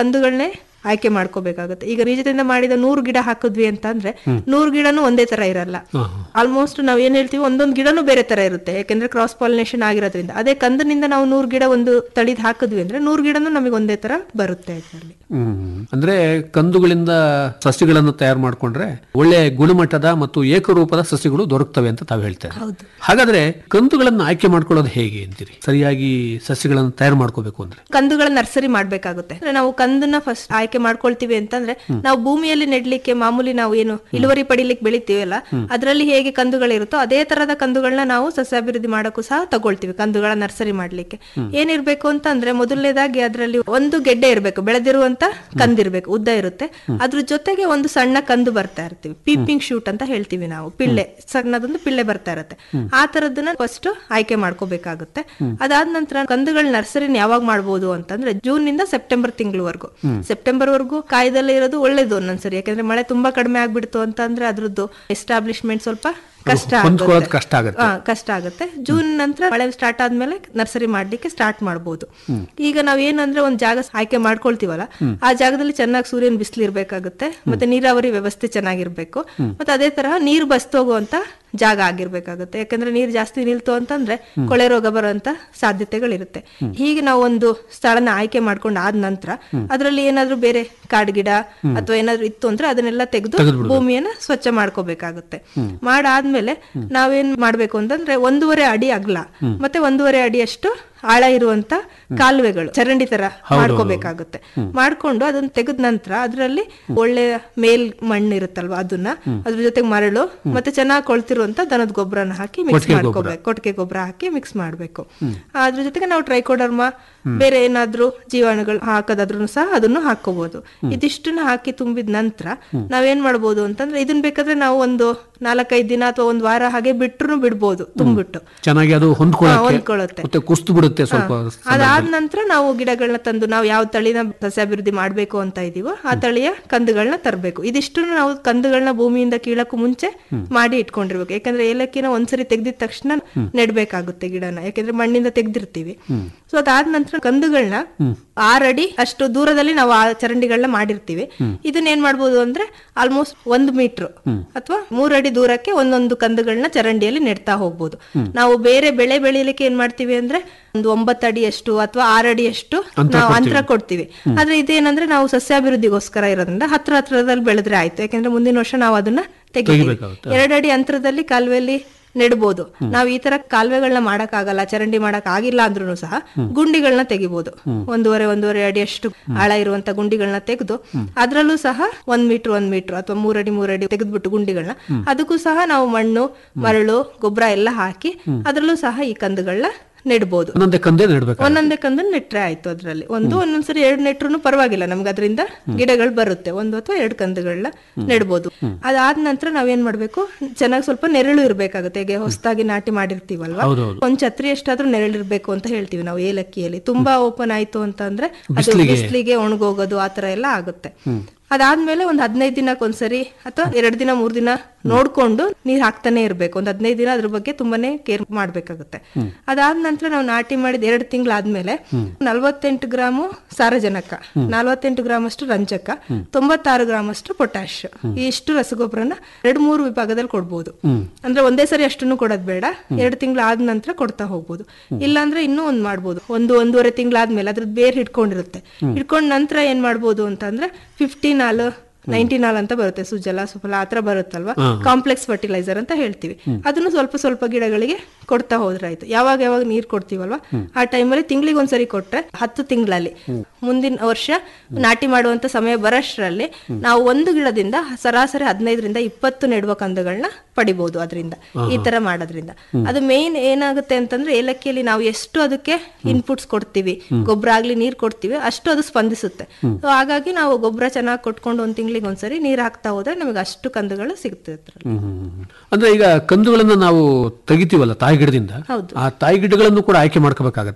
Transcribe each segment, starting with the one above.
ಕಂದುಗಳನ್ನೇ ಆಯ್ಕೆ ಮಾಡ್ಕೋಬೇಕಾಗುತ್ತೆ ಈಗ ಬೀಜದಿಂದ ಮಾಡಿದ ನೂರು ಗಿಡ ಹಾಕಿದ್ವಿ ಅಂತ ಅಂದ್ರೆ ನೂರು ಗಿಡನೂ ಒಂದೇ ತರ ಇರಲ್ಲ ಆಲ್ಮೋಸ್ಟ್ ನಾವ್ ಏನ್ ಹೇಳ್ತೀವಿ ಒಂದೊಂದು ಗಿಡನೂ ಬೇರೆ ತರ ಇರುತ್ತೆ ಯಾಕೆಂದ್ರೆ ಕ್ರಾಸ್ ಪಾಲಿನೇಷನ್ ಆಗಿರೋದ್ರಿಂದ ಅದೇ ಕಂದನಿಂದ ನಾವು ನೂರು ಗಿಡ ಒಂದು ತಳಿದ್ ಹಾಕಿದ್ವಿ ಅಂದ್ರೆ ನೂರು ಗಿಡನೂ ನಮಗೆ ಒಂದೇ ತರ ಬರುತ್ತೆ ಇದರಲ್ಲಿ ಹ್ಮ್ ಅಂದ್ರೆ ಕಂದುಗಳಿಂದ ಸಸ್ಯಗಳನ್ನು ತಯಾರು ಮಾಡ್ಕೊಂಡ್ರೆ ಒಳ್ಳೆ ಗುಣಮಟ್ಟದ ಮತ್ತು ಏಕರೂಪದ ಸಸ್ಯಗಳು ದೊರಕ್ತವೆ ಅಂತ ತಾವು ಹೇಳ್ತಾರೆ ಹೌದು. ಹಾಗಾದ್ರೆ ಕಂದುಗಳನ್ನು ಆಯ್ಕೆ ಮಾಡ್ಕೊಳ್ಳೋದು ಹೇಗೆ ಅಂತೀರಿ ಸರಿಯಾಗಿ ಸಸ್ಯಗಳನ್ನು ತಯಾರು ಮಾಡ್ಕೋಬೇಕು ಅಂದ್ರೆ ಕಂದುಗಳ ನರ್ಸರಿ ಮಾಡ್ಬೇಕಾಗುತ್ತೆ ಅಂದ್ರೆ ನಾವು ಕಂದನ್ನ ಫಸ್ಟ್ ಆಯ್ಕೆ ಮಾಡ್ಕೊಳ್ತೀವಿ ಅಂತಂದ್ರೆ ನಾವು ಭೂಮಿಯಲ್ಲಿ ನೆಡ್ಲಿಕ್ಕೆ ಮಾಮೂಲಿ ನಾವು ಏನು ಇಳುವರಿ ಪಡಿಲಿಕ್ಕೆ ಬೆಳಿತೀವಲ್ಲ ಅದರಲ್ಲಿ ಹೇಗೆ ಕಂದುಗಳಿರುತ್ತೋ ಅದೇ ತರದ ಕಂದುಗಳನ್ನ ನಾವು ಸಸ್ಯಾಭಿವೃದ್ಧಿ ಮಾಡಕ್ಕೂ ಸಹ ತಗೊಳ್ತೀವಿ ಕಂದುಗಳ ನರ್ಸರಿ ಮಾಡ್ಲಿಕ್ಕೆ ಏನಿರ್ಬೇಕು ಅಂತ ಅಂದ್ರೆ ಮೊದಲನೇದಾಗಿ ಅದರಲ್ಲಿ ಒಂದು ಗೆಡ್ಡೆ ಇರಬೇಕು ಬೆಳೆದಿರುವಂತ ಕಂದಿರ್ಬೇಕು ಉದ್ದ ಇರುತ್ತೆ ಅದ್ರ ಜೊತೆಗೆ ಒಂದು ಸಣ್ಣ ಕಂದು ಬರ್ತಾ ಇರ್ತೀವಿ ಪೀಪಿಂಗ್ ಶೂಟ್ ಅಂತ ಹೇಳ್ತೀವಿ ನಾವು ಪಿಳ್ಳೆ ಸಣ್ಣದೊಂದು ಪಿಳ್ಳೆ ಬರ್ತಾ ಇರುತ್ತೆ ಆ ತರದನ್ನ ಫಸ್ಟ್ ಆಯ್ಕೆ ಮಾಡ್ಕೋಬೇಕಾಗುತ್ತೆ ಅದಾದ ನಂತರ ಕಂದುಗಳ ನರ್ಸರಿನ ಯಾವಾಗ ಮಾಡ್ಬೋದು ಅಂತಂದ್ರೆ ಜೂನ್ ನಿಂದ ಸೆಪ್ಟೆಂಬರ್ ತಿಂಗಳವರೆಗೂ ಸೆಪ್ಟೆಂಬರ್ ವರೆಗೂ ಕಾಯ್ದಲ್ಲೇ ಇರೋದು ಒಳ್ಳೇದು ಒಂದೊಂದ್ಸರಿ ಯಾಕಂದ್ರೆ ಮಳೆ ತುಂಬಾ ಕಡಿಮೆ ಆಗ್ಬಿಡ್ತು ಅಂತಂದ್ರೆ ಅದ್ರದ್ದು ಎಸ್ಟಾಬ್ಲಿಷ್ಮೆಂಟ್ ಸ್ವಲ್ಪ ಕಷ್ಟ ಹೊಂದ್ಕೊಳ್ಳೋದು ಆಗುತ್ತೆ. ಕಷ್ಟ ಆಗುತ್ತೆ ಆ, ಕಷ್ಟ ಆಗುತ್ತೆ ಜೂನ್ ನಂತರ ಮಳೆ ಸ್ಟಾರ್ಟ್ ಆದ್ಮೇಲೆ ನರ್ಸರಿ ಮಾಡ್ಲಿಕ್ಕೆ ಸ್ಟಾರ್ಟ್ ಮಾಡ್ಬೋದು ಈಗ ನಾವ್ ಏನಂದ್ರೆ ಒಂದ್ ಜಾಗ ಆಯ್ಕೆ ಮಾಡ್ಕೊಳ್ತೀವಲ್ಲ ಆ ಜಾಗದಲ್ಲಿ ಚೆನ್ನಾಗಿ ಸೂರ್ಯನ ಬಿಸಿಲು ಇರ್ಬೇಕಾಗುತ್ತೆ ಮತ್ತೆ ನೀರಾವರಿ ವ್ಯವಸ್ಥೆ ಚೆನ್ನಾಗಿರ್ಬೇಕು ಮತ್ತೆ ಅದೇ ತರಹ ನೀರು ಬಸ್ತೋಗುವಂತ ಜಾಗ ಆಗಿರ್ಬೇಕಾಗುತ್ತೆ ಯಾಕಂದ್ರೆ ನೀರು ಜಾಸ್ತಿ ನಿಲ್ತು ಅಂತಂದ್ರೆ ಕೊಳೆ ರೋಗ ಬರುವಂತ ಸಾಧ್ಯತೆಗಳಿರುತ್ತೆ ಹೀಗೆ ನಾವು ಒಂದು ಸ್ಥಳನ ಆಯ್ಕೆ ಮಾಡ್ಕೊಂಡು ಆದ ನಂತರ ಅದರಲ್ಲಿ ಏನಾದ್ರೂ ಬೇರೆ ಕಾಡ್ಗಿಡ ಅಥವಾ ಏನಾದ್ರೂ ಇತ್ತು ಅಂದ್ರೆ ಅದನ್ನೆಲ್ಲ ತೆಗೆದು ಭೂಮಿಯನ್ನ ಸ್ವಚ್ಛ ಮಾಡ್ಕೋಬೇಕಾಗುತ್ತೆ ಮಾಡಾದ್ಮೇಲೆ ನಾವೇನ್ ಮಾಡ್ಬೇಕು ಅಂತಂದ್ರೆ ಒಂದೂವರೆ ಅಡಿ ಅಗಲ ಮತ್ತೆ ಒಂದೂವರೆ ಅಡಿಯಷ್ಟು ಆಳ ಇರುವಂತ ಕಾಲುವೆಗಳು ಚರಂಡಿ ತರ ಮಾಡ್ಕೋಬೇಕಾಗುತ್ತೆ ಮಾಡ್ಕೊಂಡು ಅದನ್ನ ತೆಗೆದ ನಂತರ ಅದರಲ್ಲಿ ಒಳ್ಳೆ ಮೇಲ್ ಮಣ್ಣು ಇರುತ್ತಲ್ವಾ ಅದನ್ನ ಅದ್ರ ಜೊತೆಗೆ ಮರಳು ಮತ್ತೆ ಚೆನ್ನಾಗಿ ಕೊಳ್ತಿರುವಂತ ದನದ ಗೊಬ್ಬರನ ಹಾಕಿ ಮಿಕ್ಸ್ ಮಾಡ್ಕೋಬೇಕು ಕೊಟ್ಟಿಗೆ ಗೊಬ್ಬರ ಹಾಕಿ ಮಿಕ್ಸ್ ಮಾಡ್ಬೇಕು ಅದ್ರ ಜೊತೆಗೆ ನಾವು ಟ್ರೈಕೋಡರ್ಮಾ ಬೇರೆ ಏನಾದ್ರೂ ಜೀವಾಣುಗಳು ಹಾಕೋದಾದ್ರೂ ಸಹ ಅದನ್ನು ಹಾಕೋಬಹುದು ಇದಿಷ್ಟನ್ನ ಹಾಕಿ ತುಂಬಿದ ನಂತರ ನಾವೇನ್ ಮಾಡ್ಬೋದು ಅಂತಂದ್ರೆ ಇದನ್ ಬೇಕಾದ್ರೆ ನಾವು ಒಂದು ನಾಲ್ಕೈದು ದಿನ ಅಥವಾ ಒಂದ್ ವಾರ ಹಾಗೆ ಬಿಟ್ರು ಬಿಡ್ಬೋದು ತುಂಬಿಟ್ಟು ಚೆನ್ನಾಗಿ ಅದು ಹಾ, ಹೊಂದ್ಕೊಳ್ಳೋಕೆ ಹೊಂದ್ಕೊಳ್ಳುತ್ತೆ ಮತ್ತೆ ಕುಸ್ತು ಬಿಡುತ್ತೆ ಸ್ವಲ್ಪ ಅದಾದ ನಂತರ ನಾವು ಗಿಡಗಳನ್ನ ತಂದು ನಾವು ಯಾವ ತಳಿನ ಸಸ್ಯಾಭಿವೃದ್ಧಿ ಮಾಡ್ಬೇಕು ಅಂತ ಇದೀವೋ ಆ ತಳಿಯ ಕಂದುಗಳನ್ನ ತರಬೇಕು ಇದಿಷ್ಟು ನಾವು ಕಂದುಗಳನ್ನ ಭೂಮಿಯಿಂದ ಕೀಳಕ್ಕೂ ಮುಂಚೆ ಮಾಡಿ ಇಟ್ಕೊಂಡಿರ್ಬೇಕು ಯಾಕಂದ್ರೆ ಏಲಕ್ಕಿನ ಒಂದ್ಸರಿ ತೆಗ್ದಿದ ತಕ್ಷಣ ನೆಡ್ಬೇಕಾಗುತ್ತೆ ಗಿಡನ ಯಾಕಂದ್ರೆ ಮಣ್ಣಿಂದ ತೆಗ್ದಿರ್ತೀವಿ ಸೊ ಅದಾದ ನಂತರ ಕಂದುಗಳನ್ನ ಆರಡಿ ಅಷ್ಟು ದೂರದಲ್ಲಿ ನಾವು ಆ ಚರಂಡಿಗಳನ್ನ ಮಾಡಿರ್ತೀವಿ ಇದನ್ನ ಏನ್ ಮಾಡ್ಬೋದು ಅಂದ್ರೆ ಆಲ್ಮೋಸ್ಟ್ ಒಂದು ಮೀಟರ್ ಅಥವಾ ಮೂರಡಿ ದೂರಕ್ಕೆ ಒಂದೊಂದು ಕಂದುಗಳನ್ನ ಚರಂಡಿಯಲ್ಲಿ ನೆಡ್ತಾ ಹೋಗ್ಬೋದು ನಾವು ಬೇರೆ ಬೆಳೆ ಬೆಳಿಲಿಕ್ಕೆ ಏನ್ ಮಾಡ್ತೀವಿ ಅಂದ್ರೆ ಒಂದು ಒಂಬತ್ತು ಅಡಿಯಷ್ಟು ಅಥವಾ ಆರು ಅಡಿಯಷ್ಟು ನಾವು ಅಂತರ ಕೊಡ್ತೀವಿ ಆದ್ರೆ ಇದೇನಂದ್ರೆ ನಾವು ಸಸ್ಯಾಭಿವೃದ್ಧಿಗೋಸ್ಕರ ಇರೋದ್ರಿಂದ ಹತ್ರ ಹತ್ರದಲ್ಲಿ ಬೆಳೆದ್ರೆ ಆಯ್ತು ಯಾಕಂದ್ರೆ ಮುಂದಿನ ವರ್ಷ ನಾವು ಅದನ್ನ ತೆಗಿತೀವಿ ತೆಗಿಬೇಕಾಗುತ್ತೆ. ಎರಡು ಅಡಿ ಅಂತರದಲ್ಲಿ ಕಾಲುವೆಯಲ್ಲಿ ನೆಡ್ಬೋದು ನಾವು ಈ ತರ ಕಾಲುವೆಗಳನ್ನ ಮಾಡಕ್ ಆಗಲ್ಲ ಚರಂಡಿ ಮಾಡಕ್ ಆಗಿಲ್ಲ ಅಂದ್ರೂ ಸಹ ಗುಂಡಿಗಳನ್ನ ತೆಗಿಬಹುದು ಒಂದೂವರೆ ಒಂದೂವರೆ ಅಡಿ ಅಷ್ಟು ಆಳ ಇರುವಂತ ಗುಂಡಿಗಳನ್ನ ತೆಗೆದು ಅದ್ರಲ್ಲೂ ಸಹ ಒಂದ್ ಮೀಟರ್ ಒಂದ್ ಮೀಟರ್ ಅಥವಾ ಮೂರಡಿ ಮೂರಡಿ ತೆಗೆದ್ಬಿಟ್ಟು ಗುಂಡಿಗಳನ್ನ ಅದಕ್ಕೂ ಸಹ ನಾವು ಮಣ್ಣು ಮರಳು ಗೊಬ್ಬರ ಎಲ್ಲ ಹಾಕಿ ಅದ್ರಲ್ಲೂ ಸಹ ಈ ಕಂದುಗಳನ್ನ ನೆಡ್ಬೋದು ಒಂದೊಂದೇ ಕಂದೇ ನೆಡ್ಬೇಕು ಒಂದೊಂದೇ ಕಂದು ನೆಟ್ರೆ ಆಯ್ತು ಅದ್ರಲ್ಲಿ ಒಂದು ಒಂದೊಂದ್ಸರಿ ಎರಡು ನೆಟ್ರು ಪರವಾಗಿಲ್ಲ ನಮ್ಗೆ ಅದರಿಂದ ಗಿಡಗಳು ಬರುತ್ತೆ ಒಂದು ಅಥವಾ ಎರಡು ಕಂದುಗಳನ್ನ ನೆಡ್ಬೋದು ಅದಾದ ನಂತರ ನಾವೇನ್ ಮಾಡ್ಬೇಕು ಚೆನ್ನಾಗಿ ಸ್ವಲ್ಪ ನೆರಳು ಇರ್ಬೇಕಾಗುತ್ತೆ ಈಗ ಹೊಸದಾಗಿ ನಾಟಿ ಮಾಡಿರ್ತೀವಲ್ವಾ ಹೌದೌದು. ಒಂದ್ ಛತ್ರಿ ಎಷ್ಟಾದ್ರೂ ನೆರಳಿರ್ಬೇಕು ಅಂತ ಹೇಳ್ತೀವಿ ನಾವು ಏಲಕ್ಕಿಯಲ್ಲಿ ತುಂಬಾ ಓಪನ್ ಆಯ್ತು ಅಂತ ಅಂದ್ರೆ ಅದು ಬಿಸಿಲಿಗೆ ಒಣಗೋಗೋದು ಆತರ ಎಲ್ಲ ಆಗುತ್ತೆ ಅದಾದ್ಮೇಲೆ ಒಂದ್ ಹದಿನೈದು ದಿನಕ್ಕೊಂದ್ಸರಿ ಅಥವಾ ಎರಡ್ ದಿನ ಮೂರ್ ದಿನ ನೋಡ್ಕೊಂಡು ನೀರ್ ಹಾಕ್ತಾನೆ ಇರ್ಬೇಕು ಒಂದ್ ಹದಿನೈದು ದಿನ ಅದ್ರ ಬಗ್ಗೆ ತುಂಬಾನೇ ಕೇರ್ ಮಾಡ್ಬೇಕಾಗುತ್ತೆ ಅದಾದ ನಂತರ ನಾವು ನಾಟಿ ಮಾಡಿದ ಎರಡು ತಿಂಗಳಾದ್ಮೇಲೆ ನಲ್ವತ್ತೆಂಟು ಗ್ರಾಮು ಸಾರಜನಕ ನಲ್ವತ್ತೆಂಟು ಗ್ರಾಮ್ ಅಷ್ಟು ರಂಜಕ ತೊಂಬತ್ತಾರು ಗ್ರಾಮ್ ಅಷ್ಟು ಪೊಟ್ಯಾಶ್ ಇಷ್ಟು ರಸಗೊಬ್ಬರನ ಎರಡು ಮೂರು ವಿಭಾಗದಲ್ಲಿ ಕೊಡ್ಬೋದು ಅಂದ್ರೆ ಒಂದೇ ಸರಿ ಅಷ್ಟನ್ನು ಕೊಡೋದ್ ಬೇಡ ಎರಡು ತಿಂಗಳು ಆದ ನಂತರ ಕೊಡ್ತಾ ಹೋಗ್ಬೋದು ಇಲ್ಲಾಂದ್ರೆ ಇನ್ನೂ ಒಂದ್ ಮಾಡ್ಬೋದು ಒಂದು ಒಂದೂವರೆ ತಿಂಗಳಾದ್ಮೇಲೆ ಅದ್ರದ್ದು ಬೇರ್ ಹಿಡ್ಕೊಂಡಿರುತ್ತೆ ಹಿಡ್ಕೊಂಡ್ ನಂತರ ಏನ್ ಮಾಡ್ಬೋದು ಅಂತಂದ್ರೆ ಫಿಫ್ಟೀನ್ ಹಾಲು ನೈನ್ಟೀನ್ ಹಾಲ್ ಅಂತ ಬರುತ್ತೆ ಸುಜಲ ಸುಫಲ ಆತರ ಬರುತ್ತಲ್ವಾ ಕಾಂಪ್ಲೆಕ್ಸ್ ಫರ್ಟಿಲೈಸರ್ ಅಂತ ಹೇಳ್ತೀವಿ ಅದನ್ನು ಸ್ವಲ್ಪ ಸ್ವಲ್ಪ ಗಿಡಗಳಿಗೆ ಕೊಡ್ತಾ ಹೋದ್ರೆ ಆಯ್ತು ಯಾವಾಗ ಯಾವಾಗ ನೀರ್ ಕೊಡ್ತೀವಲ್ವಾ ಆ ಟೈಮಲ್ಲಿ ತಿಂಗಳಿಗೆ ಒಂದ್ಸರಿ ಕೊಟ್ರೆ ಹತ್ತು ತಿಂಗಳಲ್ಲಿ ಮುಂದಿನ ವರ್ಷ ನಾಟಿ ಮಾಡುವಂತ ಸಮಯ ಬರೋಷ್ಟರಲ್ಲಿ ನಾವು ಒಂದು ಗಿಡದಿಂದ ಸರಾಸರಿ ಹದಿನೈದರಿಂದ ಇಪ್ಪತ್ತು ನೆಡುವ ಕಂದುಗಳನ್ನ ಪಡಿಬಹುದು ಅದರಿಂದ ಈ ತರ ಮಾಡೋದ್ರಿಂದ ಅದು ಮೇನ್ ಏನಾಗುತ್ತೆ ಅಂತಂದ್ರೆ ಏಲಕ್ಕಿಯಲ್ಲಿ ನಾವು ಎಷ್ಟು ಅದಕ್ಕೆ ಇನ್ಪುಟ್ಸ್ ಕೊಡ್ತೀವಿ ಗೊಬ್ಬರ ಆಗ್ಲಿ ನೀರ್ ಕೊಡ್ತೀವಿ ಅಷ್ಟು ಅದು ಸ್ಪಂದಿಸುತ್ತೆ So ಹಾಗಾಗಿ ನಾವು ಗೊಬ್ಬರ ಚೆನ್ನಾಗಿ ಕೊಟ್ಕೊಂಡು ಒಂದ್ ತಿಂಗಳಿಗೆ ಒಂದ್ಸರಿ ನೀರ್ ಹಾಕ್ತಾ ಹೋದ್ರೆ ನಮಗೆ ಅಷ್ಟು ಕಂದುಗಳು ಸಿಗುತ್ತೆ ಅದ್ರಲ್ಲಿ. ಹ್ಮ್. ಅಂದ್ರೆ ಈಗ ಕಂದುಗಳನ್ನ ನಾವು ತೆಗಿತೀವಲ್ಲ ತಾಯಿ ಗಿಡದಿಂದ ಹೌದು. ಆ ತಾಯಿ ಗಿಡಗಳನ್ನು ಕೂಡ ಆಯ್ಕೆ ಮಾಡ್ಕೋಬೇಕಾಗತ್ತಾ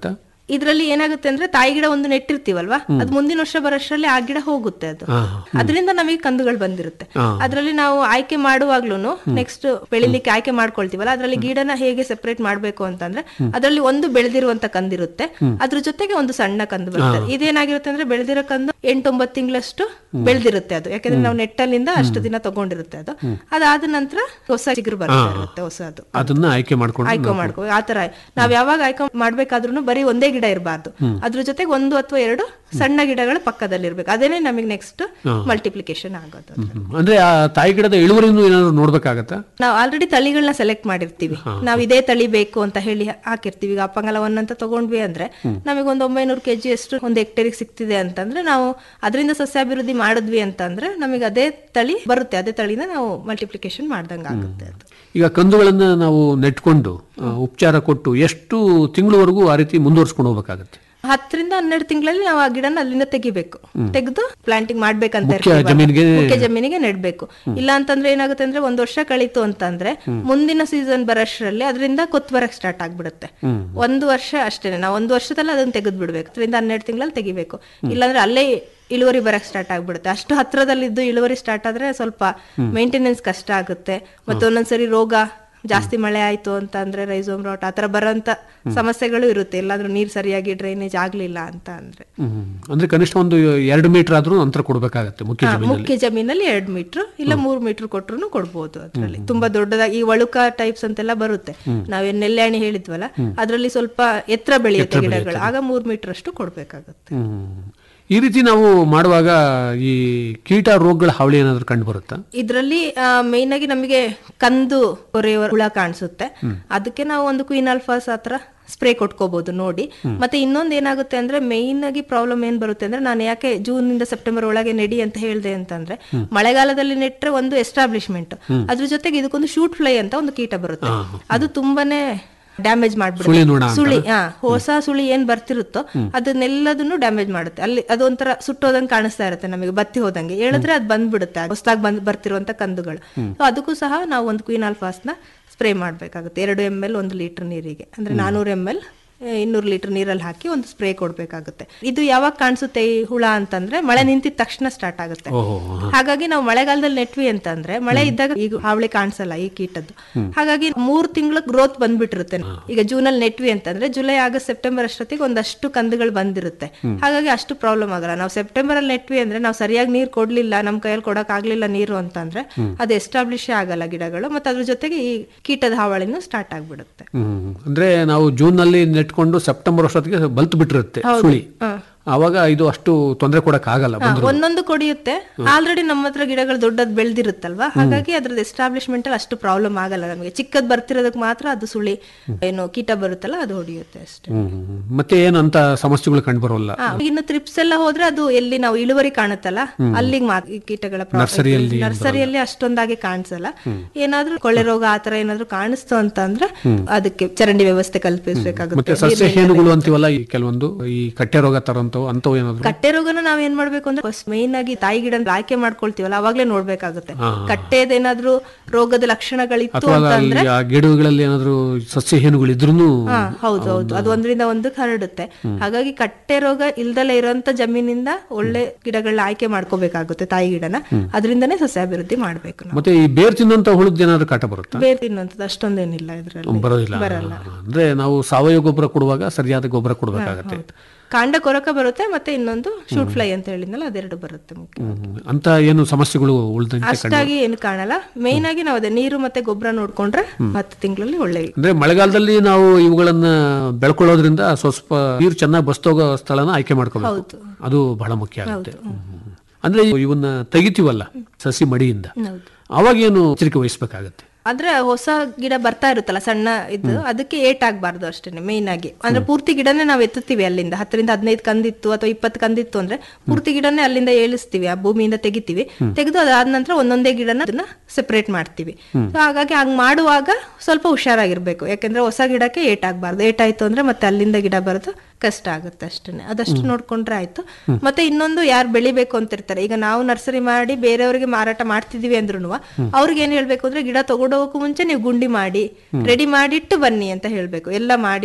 ಇದ್ರಲ್ಲಿ ಏನಾಗುತ್ತೆ ಅಂದ್ರೆ ತಾಯಿ ಗಿಡ ಒಂದು ನೆಟ್ಟಿರ್ತೀವಲ್ವಾ ಅದು ಮುಂದಿನ ವರ್ಷ ಬರೋಷ್ಟರಲ್ಲಿ ಆ ಗಿಡ ಹೋಗುತ್ತೆ ಅದು ಹಾ ಅದರಿಂದ ನಮಗೆ ಕಂದುಗಳು ಬಂದಿರುತ್ತೆ ಹಾ. ಅದ್ರಲ್ಲಿ ನಾವು ಆಯ್ಕೆ ಮಾಡುವಾಗ್ಲೂ ನೆಕ್ಸ್ಟ್ ಬೆಳಿಲಿಕ್ಕೆ ಆಯ್ಕೆ ಮಾಡ್ಕೊಳ್ತೀವಲ್ಲ ಅದ್ರಲ್ಲಿ ಗಿಡನ ಹೇಗೆ ಸೆಪರೇಟ್ ಮಾಡ್ಬೇಕು ಅಂತಂದ್ರೆ ಅದ್ರಲ್ಲಿ ಒಂದು ಬೆಳೆದಿರುವಂತ ಕಂದಿರುತ್ತೆ ಅದ್ರ ಜೊತೆಗೆ ಒಂದು ಸಣ್ಣ ಕಂದು ಬರುತ್ತೆ ಇದೇನಾಗಿರುತ್ತೆ ಅಂದ್ರೆ ಬೆಳೆದಿರೋ ಕಂದು ಎಂಟೊಂಬತ್ತು ತಿಂಗಳಷ್ಟು ಬೆಳೆದಿರುತ್ತೆ ಅದು ಯಾಕಂದ್ರೆ ನಾವು ನೆಟ್ಟಲ್ಲಿಂದ ಅಷ್ಟು ದಿನ ತಗೊಂಡಿರುತ್ತೆ ಅದು ಅದಾದ ನಂತರ ಹೊಸ ಚಿಗುರು ಬರ್ತಾ ಇರುತ್ತೆ ಹೊಸದು ಅದನ್ನ ಆಯ್ಕೆ ಮಾಡ್ಕೊಂಡು ಆಯ್ಕೆ ಮಾಡ್ಕೋ ಆತರ ನಾವ್ ಯಾವಾಗ ಆಯ್ಕೆ ಮಾಡ್ಬೇಕಾದ್ರೂ ಬರೀ ಒಂದೇ ಗಿಡ ಇರಬಾರ್ದು ಅದ್ರ ಜೊತೆಗೆ ಒಂದು ಅಥವಾ ಎರಡು ಸಣ್ಣ ಗಿಡಗಳು ಪಕ್ಕದಲ್ಲಿ ಇರ್ಬೇಕು ಅದೇನೆ ನಮಗೆ ನೆಕ್ಸ್ಟ್ ಮಲ್ಟಿಪ್ಲಿಕೇಶನ್ ಆಗೋದು ಹ್ಮ್. ಅಂದ್ರೆ ಆ ತಾಯಿ ಗಿಡದ ಇಳುವರಿನೂ ಏನಾದ್ರು ನೋಡ್ಬೇಕಾಗತ್ತಾ ನಾವು ಆಲ್ರೆಡಿ ತಳಿಗಳನ್ನ ಸೆಲೆಕ್ಟ್ ಮಾಡಿರ್ತೀವಿ ನಾವು ಇದೇ ತಳಿ ಬೇಕು ಅಂತ ಹೇಳಿ ಹಾಕಿರ್ತೀವಿ ಈಗ ಅಪ್ಪಂಗಲ ಒನ್ ಅಂತ ತಗೊಂಡ್ವಿ ಅಂದ್ರೆ ನಮಗೆ ಒಂದು ಒಂಬೈನೂರು ಕೆಜಿ ಅಷ್ಟು ಒಂದು ಹೆಕ್ಟೇರಿಗೆ ಸಿಗ್ತಿದೆ ಅಂತಂದ್ರೆ ನಾವು ಅದರಿಂದ ಸಸ್ಯಾಭಿವೃದ್ಧಿ ಮಾಡಿದ್ವಿ ಅಂತಂದ್ರೆ ನಮಗೆ ಅದೇ ತಳಿ ಬರುತ್ತೆ ಅದೇ ತಳಿನ ನಾವು ಮಲ್ಟಿಪ್ಲಿಕೇಶನ್ ಮಾಡ್ದಂಗೆ ಆಗುತ್ತೆ ಅದು ಈಗ ಕಂದುಗಳನ್ನ ನಾವು ನೆಟ್ಕೊಂಡು ಆ, ಉಪಚಾರ ಕೊಟ್ಟು ಎಷ್ಟು ತಿಂಗಳವರೆಗೂ ಆ ರೀತಿ ಮುಂದುವರ್ಸ್ಕೊಂಡು ಹೋಗ್ಬೇಕಾಗತ್ತೆ ಹತ್ತರಿಂದ ಹನ್ನೆರಡು ತಿಂಗಳಲ್ಲಿ ನಾವು ಆ ಗಿಡನ ಅಲ್ಲಿಂದ ತೆಗಿಬೇಕು ತೆಗೆದು ಪ್ಲಾಂಟಿಂಗ್ ಮಾಡ್ಬೇಕಂತ ಮುಖ್ಯ ಇರ್ತೀವಲ್ಲ, ಜಮೀನಿಗೆ- ಮುಖ್ಯ ಜಮೀನಿಗೆ ನೆಡ್ಬೇಕು ಇಲ್ಲ ಅಂತಂದ್ರೆ ಏನಾಗುತ್ತೆ ಅಂದ್ರೆ ಒಂದ್ ವರ್ಷ ಕಳೀತು ಅಂತಂದ್ರೆ ಮುಂದಿನ ಸೀಸನ್ ಬರೋಷ್ಟರಲ್ಲಿ ಅದರಿಂದ ಕೊತ್ತು ಬರಕ್ ಸ್ಟಾರ್ಟ್ ಆಗ್ಬಿಡುತ್ತೆ ಒಂದು ವರ್ಷ ಅಷ್ಟೇನೆ ನಾವು ಒಂದು ವರ್ಷದಲ್ಲಿ ಅದನ್ನ ತೆಗೆದು ಬಿಡ್ಬೇಕು ಹತ್ತರಿಂದ ಹನ್ನೆರಡು ತಿಂಗಳಲ್ಲಿ ತೆಗಿಬೇಕು ಇಲ್ಲಾಂದ್ರೆ ಅಲ್ಲೇ ಇಳುವರಿ ಬರಕ್ ಸ್ಟಾರ್ಟ್ ಆಗ್ಬಿಡುತ್ತೆ ಅಷ್ಟು ಹತ್ರದಲ್ಲಿದ್ದು ಇಳುವರಿ ಸ್ಟಾರ್ಟ್ ಆದ್ರೆ ಸ್ವಲ್ಪ ಮೇಂಟೆನೆನ್ಸ್ ಕಷ್ಟ ಆಗುತ್ತೆ ಮತ್ತೆ ಒಂದೊಂದ್ಸರಿ ರೋಗ ಜಾಸ್ತಿ ಮಳೆ ಆಯ್ತು ಅಂತ ಅಂದ್ರೆ ರೈಸೋಮ್ ರಾಟ್ ಆತರ ಬರೋಂತ ಸಮಸ್ಯೆಗಳು ಇರುತ್ತೆ ಎಲ್ಲಾದ್ರೂ ನೀರ್ ಸರಿಯಾಗಿ ಡ್ರೈನೇಜ್ ಆಗ್ಲಿಲ್ಲ ಅಂತ ಅಂದ್ರೆ ಹ್ಮ್. ಅಂದ್ರೆ ಕನಿಷ್ಠ ಒಂದು ಎರಡು ಮೀಟರ್ ಆದ್ರೂ ಅಂತರ ಕೊಡ್ಬೇಕಾಗತ್ತೆ ಮುಖ್ಯ ಹಾ, ಜಮೀನಲ್ಲಿ ಮುಖ್ಯ ಜಮೀನಲ್ಲಿ ಎರಡ್ ಮೀಟರ್ ಇಲ್ಲ ಮೂರ್ ಮೀಟರ್ ಕೊಟ್ರು ಕೊಡ್ಬೋದು ಅದ್ರಲ್ಲಿ ತುಂಬಾ ದೊಡ್ಡದಾಗಿ ಈ ವಳುಕ ಟೈಪ್ಸ್ ಅಂತೆಲ್ಲ ಬರುತ್ತೆ ನಾವೇನ್ ನೆಲ್ಯಾಣಿ ಹೇಳಿದ್ವಲ್ಲ ಅದ್ರಲ್ಲಿ ಸ್ವಲ್ಪ ಎತ್ತರ ಬೆಳೆಯುತ್ತೆ ಗಿಡಗಳು ಆಗ ಮೂರ್ ಮೀಟರ್ ಅಷ್ಟು ಕೊಡ್ಬೇಕಾಗುತ್ತೆ ಹ್ಮ್. ಈ ರೀತಿ ನಾವು ಮಾಡುವಾಗ ಈ ಕೀಟ ರೋಗಗಳ ಹಾವಳಿ ಏನಾದ್ರು ಕಂಡು ಬರುತ್ತಾ ಇದ್ರಲ್ಲಿ ಮೇನ್ ಆಗಿ ನಮಗೆ ಕಂದು ಕೊರೆಯುವ ಹುಳ ಕಾಣಿಸುತ್ತೆ ಅದಕ್ಕೆ ನಾವು ಒಂದು ಕ್ವೀನ್ ಅಲ್ಫಾಸ್ ಹತ್ರ ಸ್ಪ್ರೇ ಕೊಟ್ಕೋಬಹುದು ನೋಡಿ ಮತ್ತೆ ಇನ್ನೊಂದ್ ಏನಾಗುತ್ತೆ ಅಂದ್ರೆ ಮೇನ್ ಆಗಿ ಪ್ರಾಬ್ಲಮ್ ಏನ್ ಬರುತ್ತೆ ಅಂದ್ರೆ ನಾನು ಯಾಕೆ ಜೂನ್ ಇಂದ ಸೆಪ್ಟೆಂಬರ್ ಒಳಗೆ ನೆಡಿ ಅಂತ ಹೇಳ್ದೆ ಅಂತಂದ್ರೆ ಮಳೆಗಾಲದಲ್ಲಿ ನೆಟ್ರೆ ಒಂದು ಎಸ್ಟಾಬ್ಲಿಷ್ಮೆಂಟ್ ಅದ್ರ ಜೊತೆಗೆ ಇದಕ್ಕೊಂದು ಶೂಟ್ ಫ್ಲೈ ಅಂತ ಒಂದು ಕೀಟ ಬರುತ್ತೆ ಅದು ತುಂಬಾನೇ ಡ್ಯಾಮೇಜ್ ಸುಳಿ ಮಾಡ್ಬಿಡುತ್ತೆ ನೊಣ ಸುಳಿ ಹಾ ಹೊಸ ಸುಳಿ ಏನ್ ಬರ್ತಿರುತ್ತೋ ಅದನ್ನೆಲ್ಲದನ್ನು ಡ್ಯಾಮೇಜ್ ಮಾಡುತ್ತೆ ಅಲ್ಲಿ ಅದು ಒಂಥರ ಸುಟ್ಟೋದಂಗೆ ಕಾಣಿಸ್ತಾ ಇರುತ್ತೆ ನಮಗೆ ಬತ್ತಿ ಹೋದಂಗೆ ಹೇಳಿದ್ರೆ ಅದು ಬಂದ್ಬಿಡುತ್ತೆ ಹೊಸದಾಗಿ ಬಂದ್ ಬರ್ತಿರುವಂತ ಕಂದುಗಳು ಸೊ ಅದಕ್ಕೂ ಸಹ ನಾವು ಒಂದು ಕ್ವೀನ್ ನ ಸ್ಪ್ರೇ ಮಾಡ್ಬೇಕಾಗುತ್ತೆ ಎರಡು ಎಮ್ ಎಲ್ ಒಂದು ಲೀಟರ್ ನೀರಿಗೆ ಅಂದ್ರೆ ನಾನೂರು ಎಮ್ ಎಲ್ ಇನ್ನೂರು ಲೀಟರ್ ನೀರಲ್ಲಿ ಹಾಕಿ ಒಂದು ಸ್ಪ್ರೇ ಕೊಡ್ಬೇಕಾಗುತ್ತೆ ಇದು ಯಾವಾಗ ಕಾಣಿಸುತ್ತೆ ಈ ಹುಳ ಅಂತಂದ್ರೆ ಮಳೆ ನಿಂತಿದ ತಕ್ಷಣ ಸ್ಟಾರ್ಟ್ ಆಗುತ್ತೆ ಓಹೋ ಹಾಗಾಗಿ ನಾವು ಮಳೆಗಾಲದಲ್ಲಿ ನೆಟ್ವಿ ಅಂತಂದ್ರೆ ಮಳೆ ಇದ್ದಾಗ ಈಗ ಹಾವಳಿ ಕಾಣಿಸಲ್ಲ ಈ ಕೀಟದ್ದು ಹಾಗಾಗಿ ಮೂರ್ ತಿಂಗಳ ಗ್ರೋತ್ ಬಂದ್ಬಿಟ್ಟಿರುತ್ತೆ ಈಗ ಜೂನ್ ಅಲ್ಲಿ ನೆಟ್ವಿ ಅಂತಂದ್ರೆ ಜುಲೈ ಆಗಸ್ಟ್ ಸೆಪ್ಟೆಂಬರ್ ಅಷ್ಟೊತ್ತಿಗೆ ಒಂದಷ್ಟು ಕಂದುಗಳು ಬಂದಿರುತ್ತೆ ಹಾಗಾಗಿ ಅಷ್ಟು ಪ್ರಾಬ್ಲಮ್ ಆಗಲ್ಲ ನಾವು ಸೆಪ್ಟೆಂಬರ್ ಅಲ್ಲಿ ನೆಟ್ವಿ ಅಂದ್ರೆ ನಾವು ಸರಿಯಾಗಿ ನೀರ್ ಕೊಡ್ಲಿಲ್ಲ ನಮ್ ಕೈಯಲ್ಲಿ ಕೊಡಕ್ ಆಗ್ಲಿಲ್ಲ ನೀರು ಅಂತಂದ್ರೆ ಅದು ಎಸ್ಟಾಬ್ಲಿಷ್ ಆಗಲ್ಲ ಗಿಡಗಳು ಮತ್ತೆ ಅದ್ರ ಜೊತೆಗೆ ಈ ಕೀಟದ ಹಾವಳಿನೂ ಸ್ಟಾರ್ಟ್ ಆಗ್ಬಿಡುತ್ತೆ ಹ್ಮ್ ಅಂದ್ರೆ ನಾವು ಜೂನ್ ನಲ್ಲಿ ನೆಟ್ಕೊಂಡು ಸೆಪ್ಟೆಂಬರ್ ಅಷ್ಟೊತ್ತಿಗೆ ಬಲ್ತ್ ಬಿಟ್ಟಿರುತ್ತೆ ಸುಳಿ ಆವಾಗ ಇದು ಅಷ್ಟು ತೊಂದರೆ ಕೊಡಕ್ ಆಗಲ್ಲ ಹಾ, ಒಂದೊಂದು ಕೊಡಿಯುತ್ತೆ ಆಲ್ರೆಡಿ ನಮ್ಮ ಹತ್ರ ಗಿಡಗಳು ದೊಡ್ಡದ್ ಬೆಳೆದಿರುತ್ತಲ್ವಾ ಹಾಗಾಗಿ ಅದ್ರದ್ದು ಎಸ್ಟಾಬ್ಲಿಷ್ಮೆಂಟ್ ಅಲ್ಲಿ ಅಷ್ಟು ಪ್ರಾಬ್ಲಮ್ ಆಗಲ್ಲ ನಮಗೆ ಚಿಕ್ಕದ್ ಬರ್ತಿರೋದಕ್ಕೆ ಮಾತ್ರ ಅದು ಸುಳಿ ಏನು ಕೀಟ ಬರುತ್ತಲ್ಲ ಅದು ಹೊಡಿಯುತ್ತೆ ಅಷ್ಟೇ ಹ್ಮ್ ಹ್ಮ್. ಮತ್ತೆ ಏನು ಅಂತ ಸಮಸ್ಯೆಗಳು ಕಂಡು ಬರೋಲ್ಲ ಹಾ, ಇನ್ನು ತ್ರಿಪ್ಸ್ ಎಲ್ಲ ಹೋದ್ರೆ ಅದು ಎಲ್ಲಿ ನಾವು ಇಳುವರಿ ಕಾಣುತ್ತಲ್ಲ ಅಲ್ಲಿಗೆ ಮಾತ್ರ ಈ ಕೀಟಗಳ ನರ್ಸರಿಯಲ್ಲಿ ನರ್ಸರಿಯಲ್ಲಿ ಅಷ್ಟೊಂದಾಗಿ ಕಾಣಿಸಲ್ಲ ಏನಾದ್ರೂ ಕೊಳೆ ರೋಗ ಆತರ ಏನಾದ್ರೂ ಕಾಣಿಸ್ತು ಅಂತ ಅಂದ್ರೆ ಅದಕ್ಕೆ ಚರಂಡಿ ವ್ಯವಸ್ಥೆ ಮತ್ತೆ ಕಲ್ಪಿಸಬೇಕಾಗುತ್ತೆ ಸಸ್ಯ ಹೇನುಗಳು ಅಂತೀವಲ್ಲ ಈ ಕೆಲವೊಂದು ಈ ಕಟ್ಟೆ ರೋಗ ತರಂತವು ಅಂತವು ಏನಾದ್ರು ಕಟ್ಟೆ ರೋಗನ ನಾವ್ ಏನ್ ಮಾಡ್ಬೇಕು ಅಂದ್ರೆ ಫಸ್ಟ್ ಮೇನ್ ಆಗಿ ತಾಯಿ ಗಿಡ ಆಯ್ಕೆ ಮಾಡ್ಕೊಳ್ತೀವಲ್ಲ ಅವಾಗ್ಲೇ ನೋಡ್ಬೇಕಾಗುತ್ತೆ ಕಟ್ಟೆದೇನಾದ್ರೂ ರೋಗದ ಲಕ್ಷಣಗಳಿತ್ತು ಅಥವಾ ಅಂತ ಅಲ್ಲಿ ಆ ಗಿಡಗಳಲ್ಲಿ ಏನಾದ್ರು ಸಸ್ಯ ಹೇನುಗಳು ಇದ್ರೂ ಹಾ ಹೌದು ಹೌದು ಅದು ಒಂದ್ರಿಂದ ಒಂದಕ್ಕೆ ಹರಡುತ್ತೆ ಹಾಗಾಗಿ ಕಟ್ಟೆ ರೋಗ ಇಲ್ದಲೇ ಇರೋಂತ ಜಮೀನಿಂದ ಒಳ್ಳೆ ಗಿಡಗಳನ್ನ ಆಯ್ಕೆ ಮಾಡ್ಕೋಬೇಕಾಗುತ್ತೆ ತಾಯಿ ಗಿಡನ ಅದರಿಂದನೇ ಸಸ್ಯಾಭಿವೃದ್ಧಿ ಮಾಡ್ಬೇಕು ನಾವು ಮತ್ತೆ ಈ ಬೇರ್ ತಿನ್ನಂತ ಹುಳದ್ ಏನಾದ್ರು ಕಾಟ ಬರುತ್ತಾ ಬೇರೆ ತಿನ್ನುವಂಥದ್ದು ಅಷ್ಟೊಂದೇನಿಲ್ಲ ಇದ್ರಲ್ಲಿ ಬರೋದಿಲ್ಲ ಬರಲ್ಲ ಅಂದ್ರೆ ನಾವು ಸಾವಯವ ಗೊಬ್ಬರ ಕೊಡುವಾಗ ಸರಿಯಾದ ಗೊಬ್ಬರ ಕೊಡ್ಬೇಕಾಗತ್ತೆ ಕಾಂಡ ಕೊರಕ ಬರುತ್ತೆ ಮತ್ತೆ ಇನ್ನೊಂದು ಶೂಟ್ ಫ್ಲೈ ಅಂತ ಹೇಳಿದ್ನಲ್ಲ ಅದೆರಡು ಬರುತ್ತೆ ಮುಖ್ಯ ಹ್ಮ್. ಅಂತ ಏನು ಸಮಸ್ಯೆಗಳು ಉಳ್ದಂತೆ ಅಷ್ಟಾಗಿ ಏನು ಕಾಣಲ್ಲ ಮೇನ್ ಆಗಿ ನಾವು ಅದೇ ನೀರು ಮತ್ತೆ ಗೊಬ್ಬರ ನೋಡ್ಕೊಂಡ್ರೆ ಹತ್ತು ತಿಂಗಳಲ್ಲಿ ಒಳ್ಳೆ ಅಂದ್ರೆ ಮಳೆಗಾಲದಲ್ಲಿ ನಾವು ಇವುಗಳನ್ನ ಬೆಳ್ಕೊಳ್ಳೋದ್ರಿಂದ ಸ್ವಲ್ಪ ನೀರು ಚೆನ್ನಾಗಿ ಬಸ್ತೋಗೋ ಸ್ಥಳನ ಆಯ್ಕೆ ಮಾಡ್ಕೋಬೇಕು ಹೌದು ಅದು ಬಹಳ ಮುಖ್ಯ ಆಗುತ್ತೆ ಹ್ಮ್. ಅಂದ್ರೆ ಇವನ್ನ ತೆಗಿತೀವಲ್ಲ ಸಸಿ ಮಡಿಯಿಂದ ಹೌದು ಅವಾಗ ಏನು ಎಚ್ಚರಿಕೆ ವಹಿಸ್ಬೇಕಾಗತ್ತೆ ಆದ್ರೆ ಹೊಸ ಗಿಡ ಬರ್ತಾ ಇರುತ್ತಲ್ಲ ಸಣ್ಣ ಇದು ಅದಕ್ಕೆ ಏಟ್ ಆಗ್ಬಾರ್ದು ಅಷ್ಟೇನೆ ಮೇನ್ ಆಗಿ ಅಂದ್ರೆ ಪೂರ್ತಿ ಗಿಡನೇ ನಾವು ಎತ್ತುತ್ತೀವಿ ಅಲ್ಲಿಂದ ಹತ್ತರಿಂದ ಹದಿನೈದು ಕಂದಿತ್ತು ಅಥವಾ ಇಪ್ಪತ್ತು ಕಂದಿತ್ತು ಅಂದ್ರೆ ಪೂರ್ತಿ ಗಿಡನೇ ಅಲ್ಲಿಂದ ಏಳಿಸ್ತೀವಿ ಆ ಭೂಮಿಯಿಂದ ತೆಗಿತೀವಿ ತೆಗೆದು ಅದಾದ ನಂತರ ಒಂದೊಂದೇ ಗಿಡನ ಅದನ್ನ ಸೆಪರೇಟ್ ಮಾಡ್ತೀವಿ So ಹಾಗಾಗಿ ಹಂಗ್ ಮಾಡುವಾಗ ಸ್ವಲ್ಪ ಹುಷಾರಾಗಿರ್ಬೇಕು ಯಾಕಂದ್ರೆ ಹೊಸ ಗಿಡಕ್ಕೆ ಏಟ್ ಆಗ್ಬಾರ್ದು ಏಟ್ ಆಯ್ತು ಅಂದ್ರೆ ಮತ್ತೆ ಅಲ್ಲಿಂದ ಗಿಡ ಬರೋದು ಕಷ್ಟ ಆಗುತ್ತೆ ಅಷ್ಟೇನೆ ಅದಷ್ಟು ನೋಡ್ಕೊಂಡ್ರೆ ಆಯ್ತು ಮತ್ತೆ ಇನ್ನೊಂದು ಯಾರು ಬೆಳಿಬೇಕು ಅಂತ ಇರ್ತಾರೆ ಈಗ ನಾವು ನರ್ಸರಿ ಮಾಡಿ ಬೇರೆಯವರಿಗೆ ಮಾರಾಟ ಮಾಡ್ತಿದೀವಿ ಅಂದ್ರೂ ಅವ್ರಿಗೆ ಏನ್ ಹೇಳ್ಬೇಕು ಅಂದ್ರೆ ಗಿಡ ತಗೊಂಡೋಗಕ್ಕೂ ಮುಂಚೆ ನೀವು ಗುಂಡಿ ಮಾಡಿ ರೆಡಿ ಮಾಡಿಟ್ಟು ಬನ್ನಿ ಅಂತ ಹೇಳ್ಬೇಕು ಎಲ್ಲ ಮಾಡಿಟ್ಟು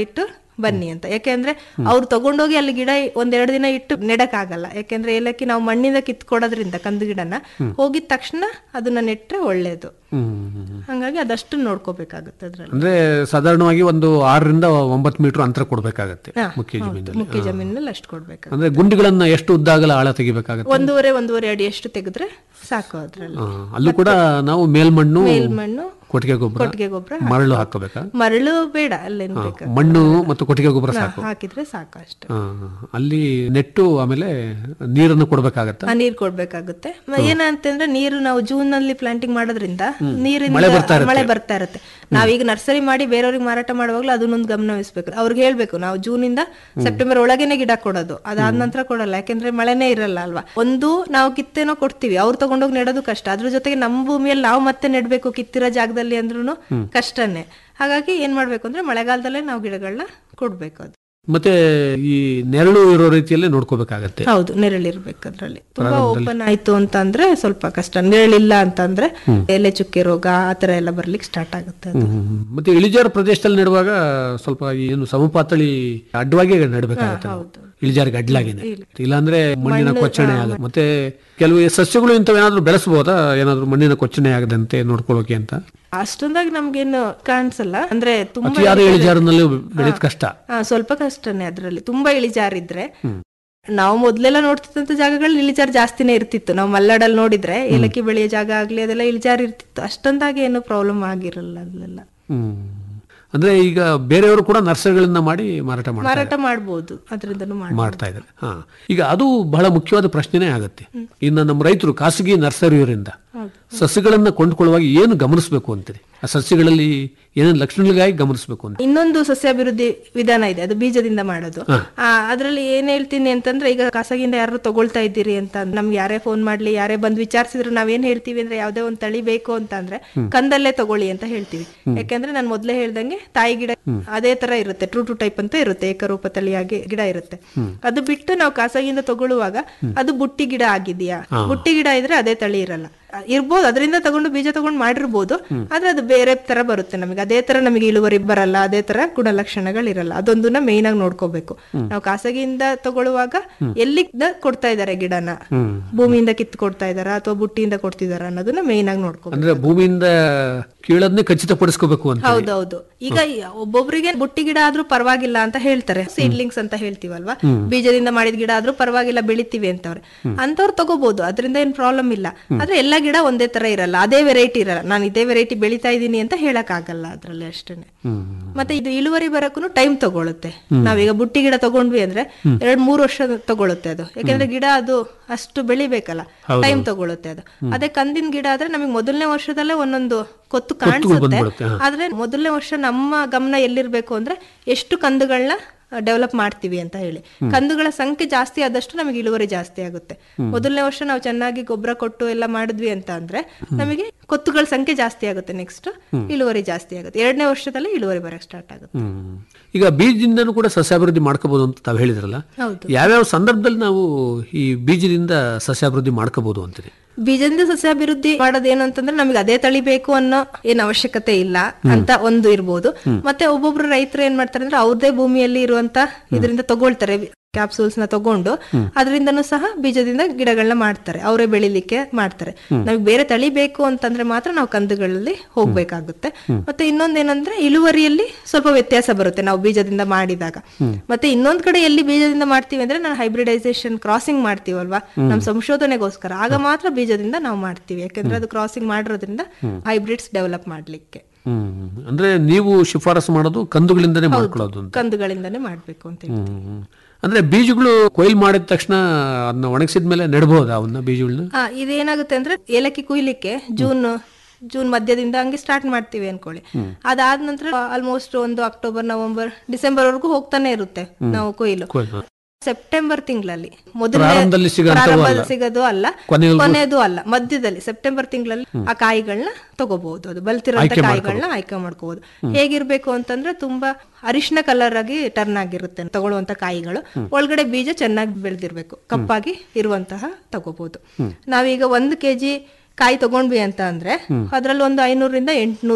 ಬನ್ನಿ ಅಂತ ಯಾಕೆಂದ್ರೆ ಅವ್ರು ತಗೊಂಡೋಗಿ ಅಲ್ಲಿ ಗಿಡ ಒಂದೆರಡು ದಿನ ಇಟ್ಟು ನೆಡಕ್ಕಾಗಲ್ಲ ಯಾಕೆಂದ್ರೆ ಏಲಕ್ಕಿ ನಾವು ಮಣ್ಣಿಂದ ಕಿತ್ಕೊಡೋದ್ರಿಂದ ಕಂದು ಗಿಡನ ಹೋಗಿದ ತಕ್ಷಣ ಅದನ್ನ ನೆಟ್ರೆ ಒಳ್ಳೇದು ಹ್ಮ್ ಹಂಗಾಗಿ ಅದಷ್ಟು ನೋಡ್ಕೋಬೇಕಾಗುತ್ತೆ ಅದ್ರಲ್ಲಿ ಅಂದ್ರೆ ಸಾಧಾರಣವಾಗಿ ಒಂದು ಆರರಿಂದ ಒಂಬತ್ತು ಮೀಟರ್ ಅಂತರ ಕೊಡ್ಬೇಕಾಗತ್ತೆ ಹಾ, ಮುಖ್ಯ ಹೌದು. ಜಮೀನಲ್ಲಿ ಮುಖ್ಯ ಜಮೀನಲ್ಲಿ ಅಷ್ಟು ಕೊಡ್ಬೇಕು ಅಂದ್ರೆ ಗುಂಡಿಗಳನ್ನ ಎಷ್ಟು ಉದ್ದಾಗಲ ಆಳ ತೆಗಿಬೇಕಾಗತ್ತೆ ಒಂದೂವರೆ ಒಂದೂವರೆ ಅಡಿ ಎಷ್ಟು ತೆಗೆದ್ರೆ ಸಾಕು ಅದ್ರಲ್ಲಿ ಆ, ಅಲ್ಲೂ ಕೂಡ ನಾವು ಮೇಲ್ಮಣ್ಣು ಮೇಲ್ಮಣ್ಣು ಕೊಟ್ಟಿಗೆ ಗೊಬ್ಬರ ಕೊಟ್ಟಿಗೆ ಗೊಬ್ಬರ ಮರಳು ಹಾಕೋಬೇಕಾ ಮರಳು ಬೇಡ ಅಲ್ಲೇನ್ ಬೇಕು ಮಣ್ಣು ಮತ್ತು ಕೊಟ್ಟಿಗೆ ಗೊಬ್ಬರ ಸಾಕು ಹಾಕಿದ್ರೆ ಸಾಕು ಅಷ್ಟೇ ಆ, ಅಲ್ಲಿ ನೆಟ್ಟು ಆಮೇಲೆ ನೀರನ್ನು ಕೊಡ್ಬೇಕಾಗತ್ತ ಆ ನೀರ್ ಕೊಡ್ಬೇಕಾಗುತ್ತೆ ಮ- ಏನಂತಂದ್ರೆ ನೀರು ನಾವು ಜೂನ್ ನಲ್ಲಿ ಪ್ಲಾಂಟಿಂಗ್ ಮಾಡೋದ್ರಿಂದ ನೀರಿನ ಮಳೆ ಬರ್ತಾ ಇರುತ್ತೆ ನಾವೀಗ ನರ್ಸರಿ ಮಾಡಿ ಬೇರೆಯವ್ರಿಗೆ ಮಾರಾಟ ಮಾಡುವಾಗಲೂ ಅದನ್ನೊಂದು ಗಮನವಿಸ್ಬೇಕು ಅವ್ರಿಗೆ ಹೇಳ್ಬೇಕು ನಾವು ಜೂನ್ ಇಂದ ಸೆಪ್ಟೆಂಬರ್ ಒಳಗೇನೆ ಗಿಡ ಕೊಡೋದು ಅದಾದ ನಂತರ ಕೊಡಲ್ಲ ಯಾಕೆಂದ್ರೆ ಮಳೆನೇ ಇರಲ್ಲ ಅಲ್ವಾ ಒಂದು ನಾವು ಕಿತ್ತೇನೋ ಕೊಡ್ತೀವಿ ಅವ್ರು ತಗೊಂಡೋಗಿ ನೆಡೋದು ಕಷ್ಟ ಅದ್ರ ಜೊತೆಗೆ ನಮ್ಮ ಭೂಮಿಯಲ್ಲಿ ನಾವು ಮತ್ತೆ ನೆಡ್ಬೇಕು ಕಿತ್ತಿರೋ ಜಾಗದಲ್ಲಿ ಅಂದ್ರೂ ಕಷ್ಟನೇ ಹಾಗಾಗಿ ಏನ್ ಮಾಡ್ಬೇಕು ಅಂದ್ರೆ ಮಳೆಗಾಲದಲ್ಲೇ ನಾವು ಗಿಡಗಳನ್ನ ಕೊಡ್ಬೇಕು ಅದು ಮತ್ತೆ ಈ ನೆರಳು ಇರೋ ರೀತಿಯಲ್ಲೇ ನೋಡ್ಕೋಬೇಕಾಗತ್ತೆ ಹೌದು ನೆರಳಿರ್ಬೇಕು ಅದ್ರಲ್ಲಿ ತುಂಬಾ ಓಪನ್ ಆಯ್ತು ಅಂತ ಅಂದ್ರೆ ಸ್ವಲ್ಪ ಕಷ್ಟ ನೆರಳಿಲ್ಲ ಅಂತಂದ್ರೆ ಎಲೆ ಚುಕ್ಕೆ ರೋಗ ಆತರ ಎಲ್ಲ ಬರ್ಲಿಕ್ಕೆ ಸ್ಟಾರ್ಟ್ ಆಗುತ್ತೆ ಅದು ಹ್ಮ್. ಮತ್ತೆ ಇಳಿಜಾರು ಪ್ರದೇಶದಲ್ಲಿ ನೆಡುವಾಗ ಸ್ವಲ್ಪ ಏನು ಸಮಪಾತಳಿ ಅಡ್ಡವಾಗಿ ನೆಡಬೇಕಾಗತ್ತೆ ನಾವು. ಇಳಿಜಾರಿಗೆ ಅಡ್ಲಾಗೇನೆ ಇಲ್ಲಾಂದ್ರೆ ಮಣ್ಣಿನ ಕೊಚ್ಚಣೆ ಆಗುತ್ತೆ ಮತ್ತೆ ಕೆಲವು ಸಸ್ಯಗಳು ಇಂಥವೇನಾದ್ರೂ ಬೆಳೆಸಬಹುದಾ ಏನಾದ್ರೂ ಮಣ್ಣಿನ ಕೊಚ್ಚಣೆ ಆಗದಂತೆ ನೋಡ್ಕೊಳ್ಳೋಕೆ ಅಂತ ಅಷ್ಟೊಂದಾಗಿ ನಮ್ಗೇನು ಕಾಣಿಸಲ್ಲ ಅಂದ್ರೆ ತುಂಬಾ ಅತಿಯಾದ ಇಳಿಜಾರಿನಲ್ಲಿ ಬೆಳೆದ ಕಷ್ಟ ಹಾ, ಸ್ವಲ್ಪ ಕಷ್ಟನೇ ಅದ್ರಲ್ಲಿ ತುಂಬಾ ಇಳಿಜಾರಿದ್ರೆ ನಾವು ಮೊದ್ಲೆಲ್ಲ ನೋಡ್ತಿದ್ದಂತ ಜಾಗಗಳಲ್ಲಿ ಇಳಿಜಾರು ಜಾಸ್ತಿನೇ ಇರ್ತಿತ್ತು ನಾವು ಮಲ್ನಾಡಲ್ಲಿ ನೋಡಿದ್ರೆ ಏಲಕ್ಕಿ ಬೆಳೆಯೋ ಜಾಗ ಆಗ್ಲಿ ಅದೆಲ್ಲ ಇಳಿಜಾರು ಇರ್ತಿತ್ತು ಅಷ್ಟೊಂದಾಗಿ ಏನು ಪ್ರಾಬ್ಲಮ್ ಆಗಿರಲ್ಲ ಅಲ್ಲೆಲ್ಲ ಹ್ಮ್ ಅಂದ್ರೆ ಈಗ ಬೇರೆಯವರು ಕೂಡ ನರ್ಸರಿಗಳನ್ನ ಮಾಡಿ ಮಾರಾಟ ಮಾಡ್ತಾರೆ ಮಾರಾಟ ಮಾಡ್ಬೋದು ಅದರಿಂದನೂ ಮಾಡಿ ಮಾಡ್ತಾ ಇದ್ದಾರೆ ಹಾ ಈಗ ಅದು ಬಹಳ ಮುಖ್ಯವಾದ ಪ್ರಶ್ನೆನೇ ಆಗತ್ತೆ ಇನ್ನು ನಮ್ಮ ರೈತರು ಖಾಸಗಿ ನರ್ಸರಿಯವರಿಂದ ಹೌದು. ಸಸ್ಯಗಳನ್ನ ಕೊಂಡ್ಕೊಳ್ಳುವಾಗ ಏನು ಗಮನಿಸಬೇಕು ಅಂತೀರಿ ಆ ಸಸ್ಯಗಳಲ್ಲಿ ಏನೇನು ಲಕ್ಷಣಗಳಿಗಾಗಿ ಗಮನಿಸಬೇಕು ಅಂತ ಇನ್ನೊಂದು ಸಸ್ಯಾಭಿವೃದ್ಧಿ ವಿಧಾನ ಇದೆ ಅದು ಬೀಜದಿಂದ ಮಾಡೋದು ಆ, ಅದ್ರಲ್ಲಿ ಏನ್ ಹೇಳ್ತೀನಿ ಅಂತಂದ್ರೆ ಈಗ ಖಾಸಗಿಯಿಂದ ಯಾರು ತಗೊಳ್ತಾ ಇದ್ದೀರಿ ಅಂತ ಅಂದ್- ನಮ್ಗೆ ಯಾರೇ ಫೋನ್ ಮಾಡ್ಲಿ ಯಾರೇ ಬಂದ್ ವಿಚಾರಿಸಿದ್ರು ನಾವೇನ್ ಹೇಳ್ತೀವಿ ಅಂದ್ರೆ ಯಾವ್ದೇ ಒಂದ್ ತಳಿ ಬೇಕು ಅಂತ ಅಂದ್ರೆ ಕಂದಲ್ಲೇ ತಗೊಳ್ಳಿ ಅಂತ ಹೇಳ್ತೀವಿ ಯಾಕಂದ್ರೆ ನಾನು ಮೊದ್ಲೇ ಹೇಳ್ದಂಗೆ ತಾಯಿ ಗಿಡ ಅದೇ ತರ ಇರುತ್ತೆ ಟ್ರೂ ಟು ಟೈಪ್ ಅಂತ ಇರುತ್ತೆ ಏಕರೂಪ ತಳಿಯಾಗಿ ಗಿಡ ಇರುತ್ತೆ ಅದು ಬಿಟ್ಟು ನಾವು ಖಾಸಗಿಯಿಂದ ತಗೊಳ್ಳುವಾಗ ಅದು ಬುಟ್ಟಿ ಗಿಡ ಆಗಿದೆಯಾ ಬುಟ್ಟಿ ಗಿಡ ಇದ್ರೆ ಅದೇ ತಳಿ ಇರಲ್ಲ ಅ, ಇರ್ಬೋದು ಅದರಿಂದ ತಗೊಂಡು ಬೀಜ ತಗೊಂಡು ಮಾಡಿರ್ಬೋದು ಆದ್ರೆ ಅದು ಬೇರೆ ತರ ಬರುತ್ತೆ ನಮಗೆ ಅದೇ ತರ ನಮಗೆ ಇಳುವರಿ ಬರಲ್ಲ ಅದೇ ತರ ಗುಣಲಕ್ಷಣಗಳಿರಲ್ಲ ಅದೊಂದನ್ನ ಮೇನ್ ಆಗಿ ನೋಡ್ಕೋಬೇಕು ನಾವು ಖಾಸಗಿಯಿಂದ ತಗೊಳ್ಳುವಾಗ ಎಲ್ಲಿಂದ ಕೊಡ್ತಾ ಇದಾರೆ ಗಿಡನ ಭೂಮಿಯಿಂದ ಕಿತ್ತು ಕೊಡ್ತಾ ಇದಾರ ಅಥವಾ ಬುಟ್ಟಿಯಿಂದ ಕೊಡ್ತಿದಾರ ಅನ್ನೋದನ್ನ ಮೇನ್ ಆಗಿ ನೋಡ್ಕೋಬೇಕು ಅಂದ್ರೆ ಭೂಮಿಯಿಂದ ಕೀಳದ್ನೇ ಖಚಿತಪಡಿಸ್ಕೋಬೇಕು ಅಂತ ಹೌದೌದು ಈಗ ಒಬ್ಬೊಬ್ರಿಗೆ ಬುಟ್ಟಿ ಗಿಡ ಆದ್ರೂ ಪರವಾಗಿಲ್ಲ ಅಂತ ಹೇಳ್ತಾರೆ ಸೀಡ್ಲಿಂಗ್ಸ್ ಅಂತ ಹೇಳ್ತೀವಲ್ವಾ ಬೀಜದಿಂದ ಮಾಡಿದ ಗಿಡ ಆದ್ರೂ ಪರವಾಗಿಲ್ಲ ಬೆಳಿತೀವಿ ಅಂತವ್ರೆ ಅಂತವ್ರು ತಗೋಬಹುದು ಅದರಿಂದ ಏನ್ ಪ್ರಾಬ್ಲಮ್ ಇಲ್ಲ ಆದ್ರೆ ಎಲ್ಲಾ ಗಿಡ ಒಂದೇ ತರ ಇರಲ್ಲ ಅದೇ ವೆರೈಟಿ ಇರಲ್ಲ ನಾನು ಇದೇ ವೆರೈಟಿ ಬೆಳಿತಾ ಇದೀನಿ ಅಂತ ಹೇಳಕ್ ಆಗಲ್ಲ ಅದ್ರಲ್ಲಿ ಅಷ್ಟೇನೆ ಹ್ಮ್ ಮತ್ತೆ ಇದು ಇಳುವರಿ ಬರಕ್ಕೂ ಟೈಮ್ ತಗೊಳುತ್ತೆ ನಾವೀಗ ಬುಟ್ಟಿ ಗಿಡ ತಗೊಂಡ್ವಿ ಅಂದ್ರೆ ಎರಡ್ ಮೂರು ವರ್ಷ ತಗೊಳುತ್ತೆ ಅದು ಯಾಕಂದ್ರೆ ಗಿಡ ಅದು ಅಷ್ಟು ಬೆಳಿಬೇಕಲ್ಲ ಟೈಮ್ ತಗೊಳುತ್ತೆ ಅದು ಅದೇ ಕಂದಿನ ಗಿಡ ಆದ್ರೆ ನಮಗೆ ಮೊದಲನೇ ವರ್ಷದಲ್ಲೇ ಒಂದೊಂದು ಕೊತ್ತು ಕಾಣಿಸುತ್ತೆ ಬಂದ್ಬಿಡುತ್ತೆ, ಆದ್ರೆ ಮೊದಲನೇ ವರ್ಷ ನಮ್ಮ ಗಮನ ಎಲ್ಲಿರ್ಬೇಕು ಅಂದ್ರೆ ಎಷ್ಟು ಕಂದುಗಳನ್ನ ಡೆವಲಪ್ ಮಾಡ್ತೀವಿ ಅಂತ ಹೇಳಿ ಕಂದುಗಳ ಸಂಖ್ಯೆ ಜಾಸ್ತಿ ಆದಷ್ಟು ನಮಗೆ ಇಳುವರಿ ಜಾಸ್ತಿ ಆಗುತ್ತೆ ಮೊದಲನೇ ವರ್ಷ ನಾವು ಚೆನ್ನಾಗಿ ಗೊಬ್ಬರ ಕೊಟ್ಟು ಎಲ್ಲ ಮಾಡಿದ್ವಿ ಅಂತ ಅಂದ್ರೆ ನಮಗೆ ಕೊತ್ತುಗಳ ಸಂಖ್ಯೆ ಜಾಸ್ತಿ ಆಗುತ್ತೆ ನೆಕ್ಸ್ಟ್ ಇಳುವರಿ ಜಾಸ್ತಿ ಆಗುತ್ತೆ ಎರಡನೇ ವರ್ಷದಲ್ಲಿ ಇಳುವರಿ ಬರಕ್ ಸ್ಟಾರ್ಟ್ ಆಗುತ್ತೆ ಹ್ಮ್ ಈಗ ಬೀಜದಿಂದನೂ ಕೂಡ ಸಸ್ಯಾಭಿವೃದ್ಧಿ ಮಾಡ್ಕೋಬಹುದು ಅಂತ ತಾವು ಹೇಳಿದ್ರಲ್ಲ ಹೌದು ಯಾವ್ಯಾವ ಸಂದರ್ಭದಲ್ಲಿ ನಾವು ಈ ಬೀಜದಿಂದ ಸಸ್ಯಾಭಿವೃದ್ಧಿ ಮಾಡ್ಕೋಬಹುದು ಅಂತೀರಿ ಬೀಜದಿಂದ ಸಸ್ಯಾಭಿವೃದ್ಧಿ ಮಾಡೋದೇನು ಅಂತಂದ್ರೆ ನಮಗೆ ಅದೇ ತಳಿ ಬೇಕು ಅನ್ನೋ ಏನ್ ಅವಶ್ಯಕತೆ ಇಲ್ಲ ಅಂತ ಒಂದು ಇರ್ಬೋದು ಮತ್ತೆ ಒಬ್ಬೊಬ್ರು ರೈತರು ಏನ್ ಮಾಡ್ತಾರೆ ಅಂದ್ರೆ ಅವ್ರದೇ ಭೂಮಿಯಲ್ಲಿ ಇರುವಂತ ಇದರಿಂದ ತಗೊಳ್ತಾರೆ ಕ್ಯಾಪ್ಸೂಲ್ಸ್ ನ ತಗೊಂಡು ಅದರಿಂದನೂ ಸಹ ಬೀಜದಿಂದ ಗಿಡಗಳನ್ನ ಮಾಡ್ತಾರೆ ಅವರೇ ಬೆಳಿಲಿಕ್ಕೆ ಮಾಡ್ತಾರೆ ನಮಗೆ ಬೇರೆ ತಳಿ ಬೇಕು ಅಂತಂದ್ರೆ ಮಾತ್ರ ನಾವು ಕಂದುಗಳಲ್ಲಿ ಹೋಗ್ಬೇಕಾಗುತ್ತೆ ಮತ್ತೆ ಇನ್ನೊಂದೇನಂದ್ರೆ ಇಳುವರಿಯಲ್ಲಿ ಸ್ವಲ್ಪ ವ್ಯತ್ಯಾಸ ಬರುತ್ತೆ ನಾವು ಬೀಜದಿಂದ ಮಾಡಿದಾಗ ಮತ್ತೆ ಇನ್ನೊಂದ್ ಕಡೆ ಎಲ್ಲಿ ಬೀಜದಿಂದ ಮಾಡ್ತೀವಿ ಅಂದ್ರೆ ನಾವು ಹೈಬ್ರಿಡೈಸೇಷನ್ ಕ್ರಾಸಿಂಗ್ ಮಾಡ್ತೀವಲ್ವಾ ನಮ್ಮ ಸಂಶೋಧನೆಗೋಸ್ಕರ ಆಗ ಮಾತ್ರ ಬೀಜದಿಂದ ನಾವು ಮಾಡ್ತೀವಿ ಯಾಕಂದ್ರೆ ಅದು ಕ್ರಾಸಿಂಗ್ ಮಾಡಿರೋದ್ರಿಂದ ಹೈಬ್ರಿಡ್ಸ್ ಡೆವಲಪ್ ಮಾಡ್ಲಿಕ್ಕೆ ಹ್ಮ್ ಅಂದ್ರೆ ನೀವು ಶಿಫಾರಸು ಮಾಡೋದು ಕಂದುಗಳಿಂದನೇ ಮಾಡ್ಕೊಳ್ಳೋದು ಅಂತ ಕಂದುಗಳಿಂದಾನೇ ಮಾಡ್ಬೇಕು ಅಂತ ಹೇಳಿ ಹ್ಮ್. ಅಂದ್ರೆ ಬೀಜಗಳು ಕೊಯ್ಲು ಮಾಡಿದ ತಕ್ಷಣ ಅದನ್ನ ಒಣಗಿಸಿದ ಮೇಲೆ ನೆಡ್ಬೋದಾ ಅವನ್ನ ಬೀಜಗಳನ್ನ ಆ, ಇದೇನಾಗುತ್ತೆ ಅಂದ್ರೆ ಏಲಕ್ಕಿ ಕುಯ್ಲಿಕ್ಕೆ ಜೂನ್ ಜೂನ್ ಮಧ್ಯದಿಂದ ಹಂಗೆ ಸ್ಟಾರ್ಟ್ ಮಾಡ್ತೀವಿ ಅನ್ಕೊಳ್ಳಿ ಅದಾದ ನಂತರ ಆಲ್ಮೋಸ್ಟ್ ಒಂದು ಅಕ್ಟೋಬರ್ ನವೆಂಬರ್ ಡಿಸೆಂಬರ್ ವರ್ಗೂ ಹೋಗ್ತಾನೆ ಇರುತ್ತೆ ನಾವು ಕೊಯ್ಲು ಕೊಯ್ಲು. ಸೆಪ್ಟೆಂಬರ್ ತಿಂಗಳಲ್ಲಿ ಪ್ರಾರಂಭದಲ್ಲಿ ಸಿಗೋಂಥವು ಪ್ರಾರಂಭದಲ್ಲಿ ಸಿಗೋದು ಅಲ್ಲ ಕೊನೆಗೂ- ಕೊನೆಯದು ಅಲ್ಲ ಮಧ್ಯದಲ್ಲಿ ಸೆಪ್ಟೆಂಬರ್ ತಿಂಗಳಲ್ಲಿ ಆ ಕಾಯಿಗಳನ್ನ ತಗೋಬಹುದು ಅದು ಬಲ್ತಿರೋಂತ ಕಾಯಿಗಳನ್ನ ಆಯ್ಕೆ ಮಾಡ್ಕೋಬಹುದು ಹೇಗಿರ್ಬೇಕು ಅಂತಂದ್ರೆ ತುಂಬಾ ಅರಿಶಿನ ಕಲರ್ ಆಗಿ ಟರ್ನ್ ಆಗಿರುತ್ತೆ ತಗೊಳ್ಳುವಂತ ಕಾಯಿಗಳು ಒಳಗಡೆ ಬೀಜ ಚೆನ್ನಾಗಿ ಬೆಳೆದಿರ್ಬೇಕು ಕಪ್ಪಾಗಿ ಇರುವಂತಹ ತಗೋಬಹುದು ನಾವೀಗ ಒಂದು ಕೆಜಿ ಕಾಯಿ ತಗೊಂಡ್ವಿ ಅಂತ ಅಂದ್ರೆ ಅದ್ರಲ್ಲಿ ಒಂದು ಐನೂರಿಂದ ಎಂಟ್ನೂರು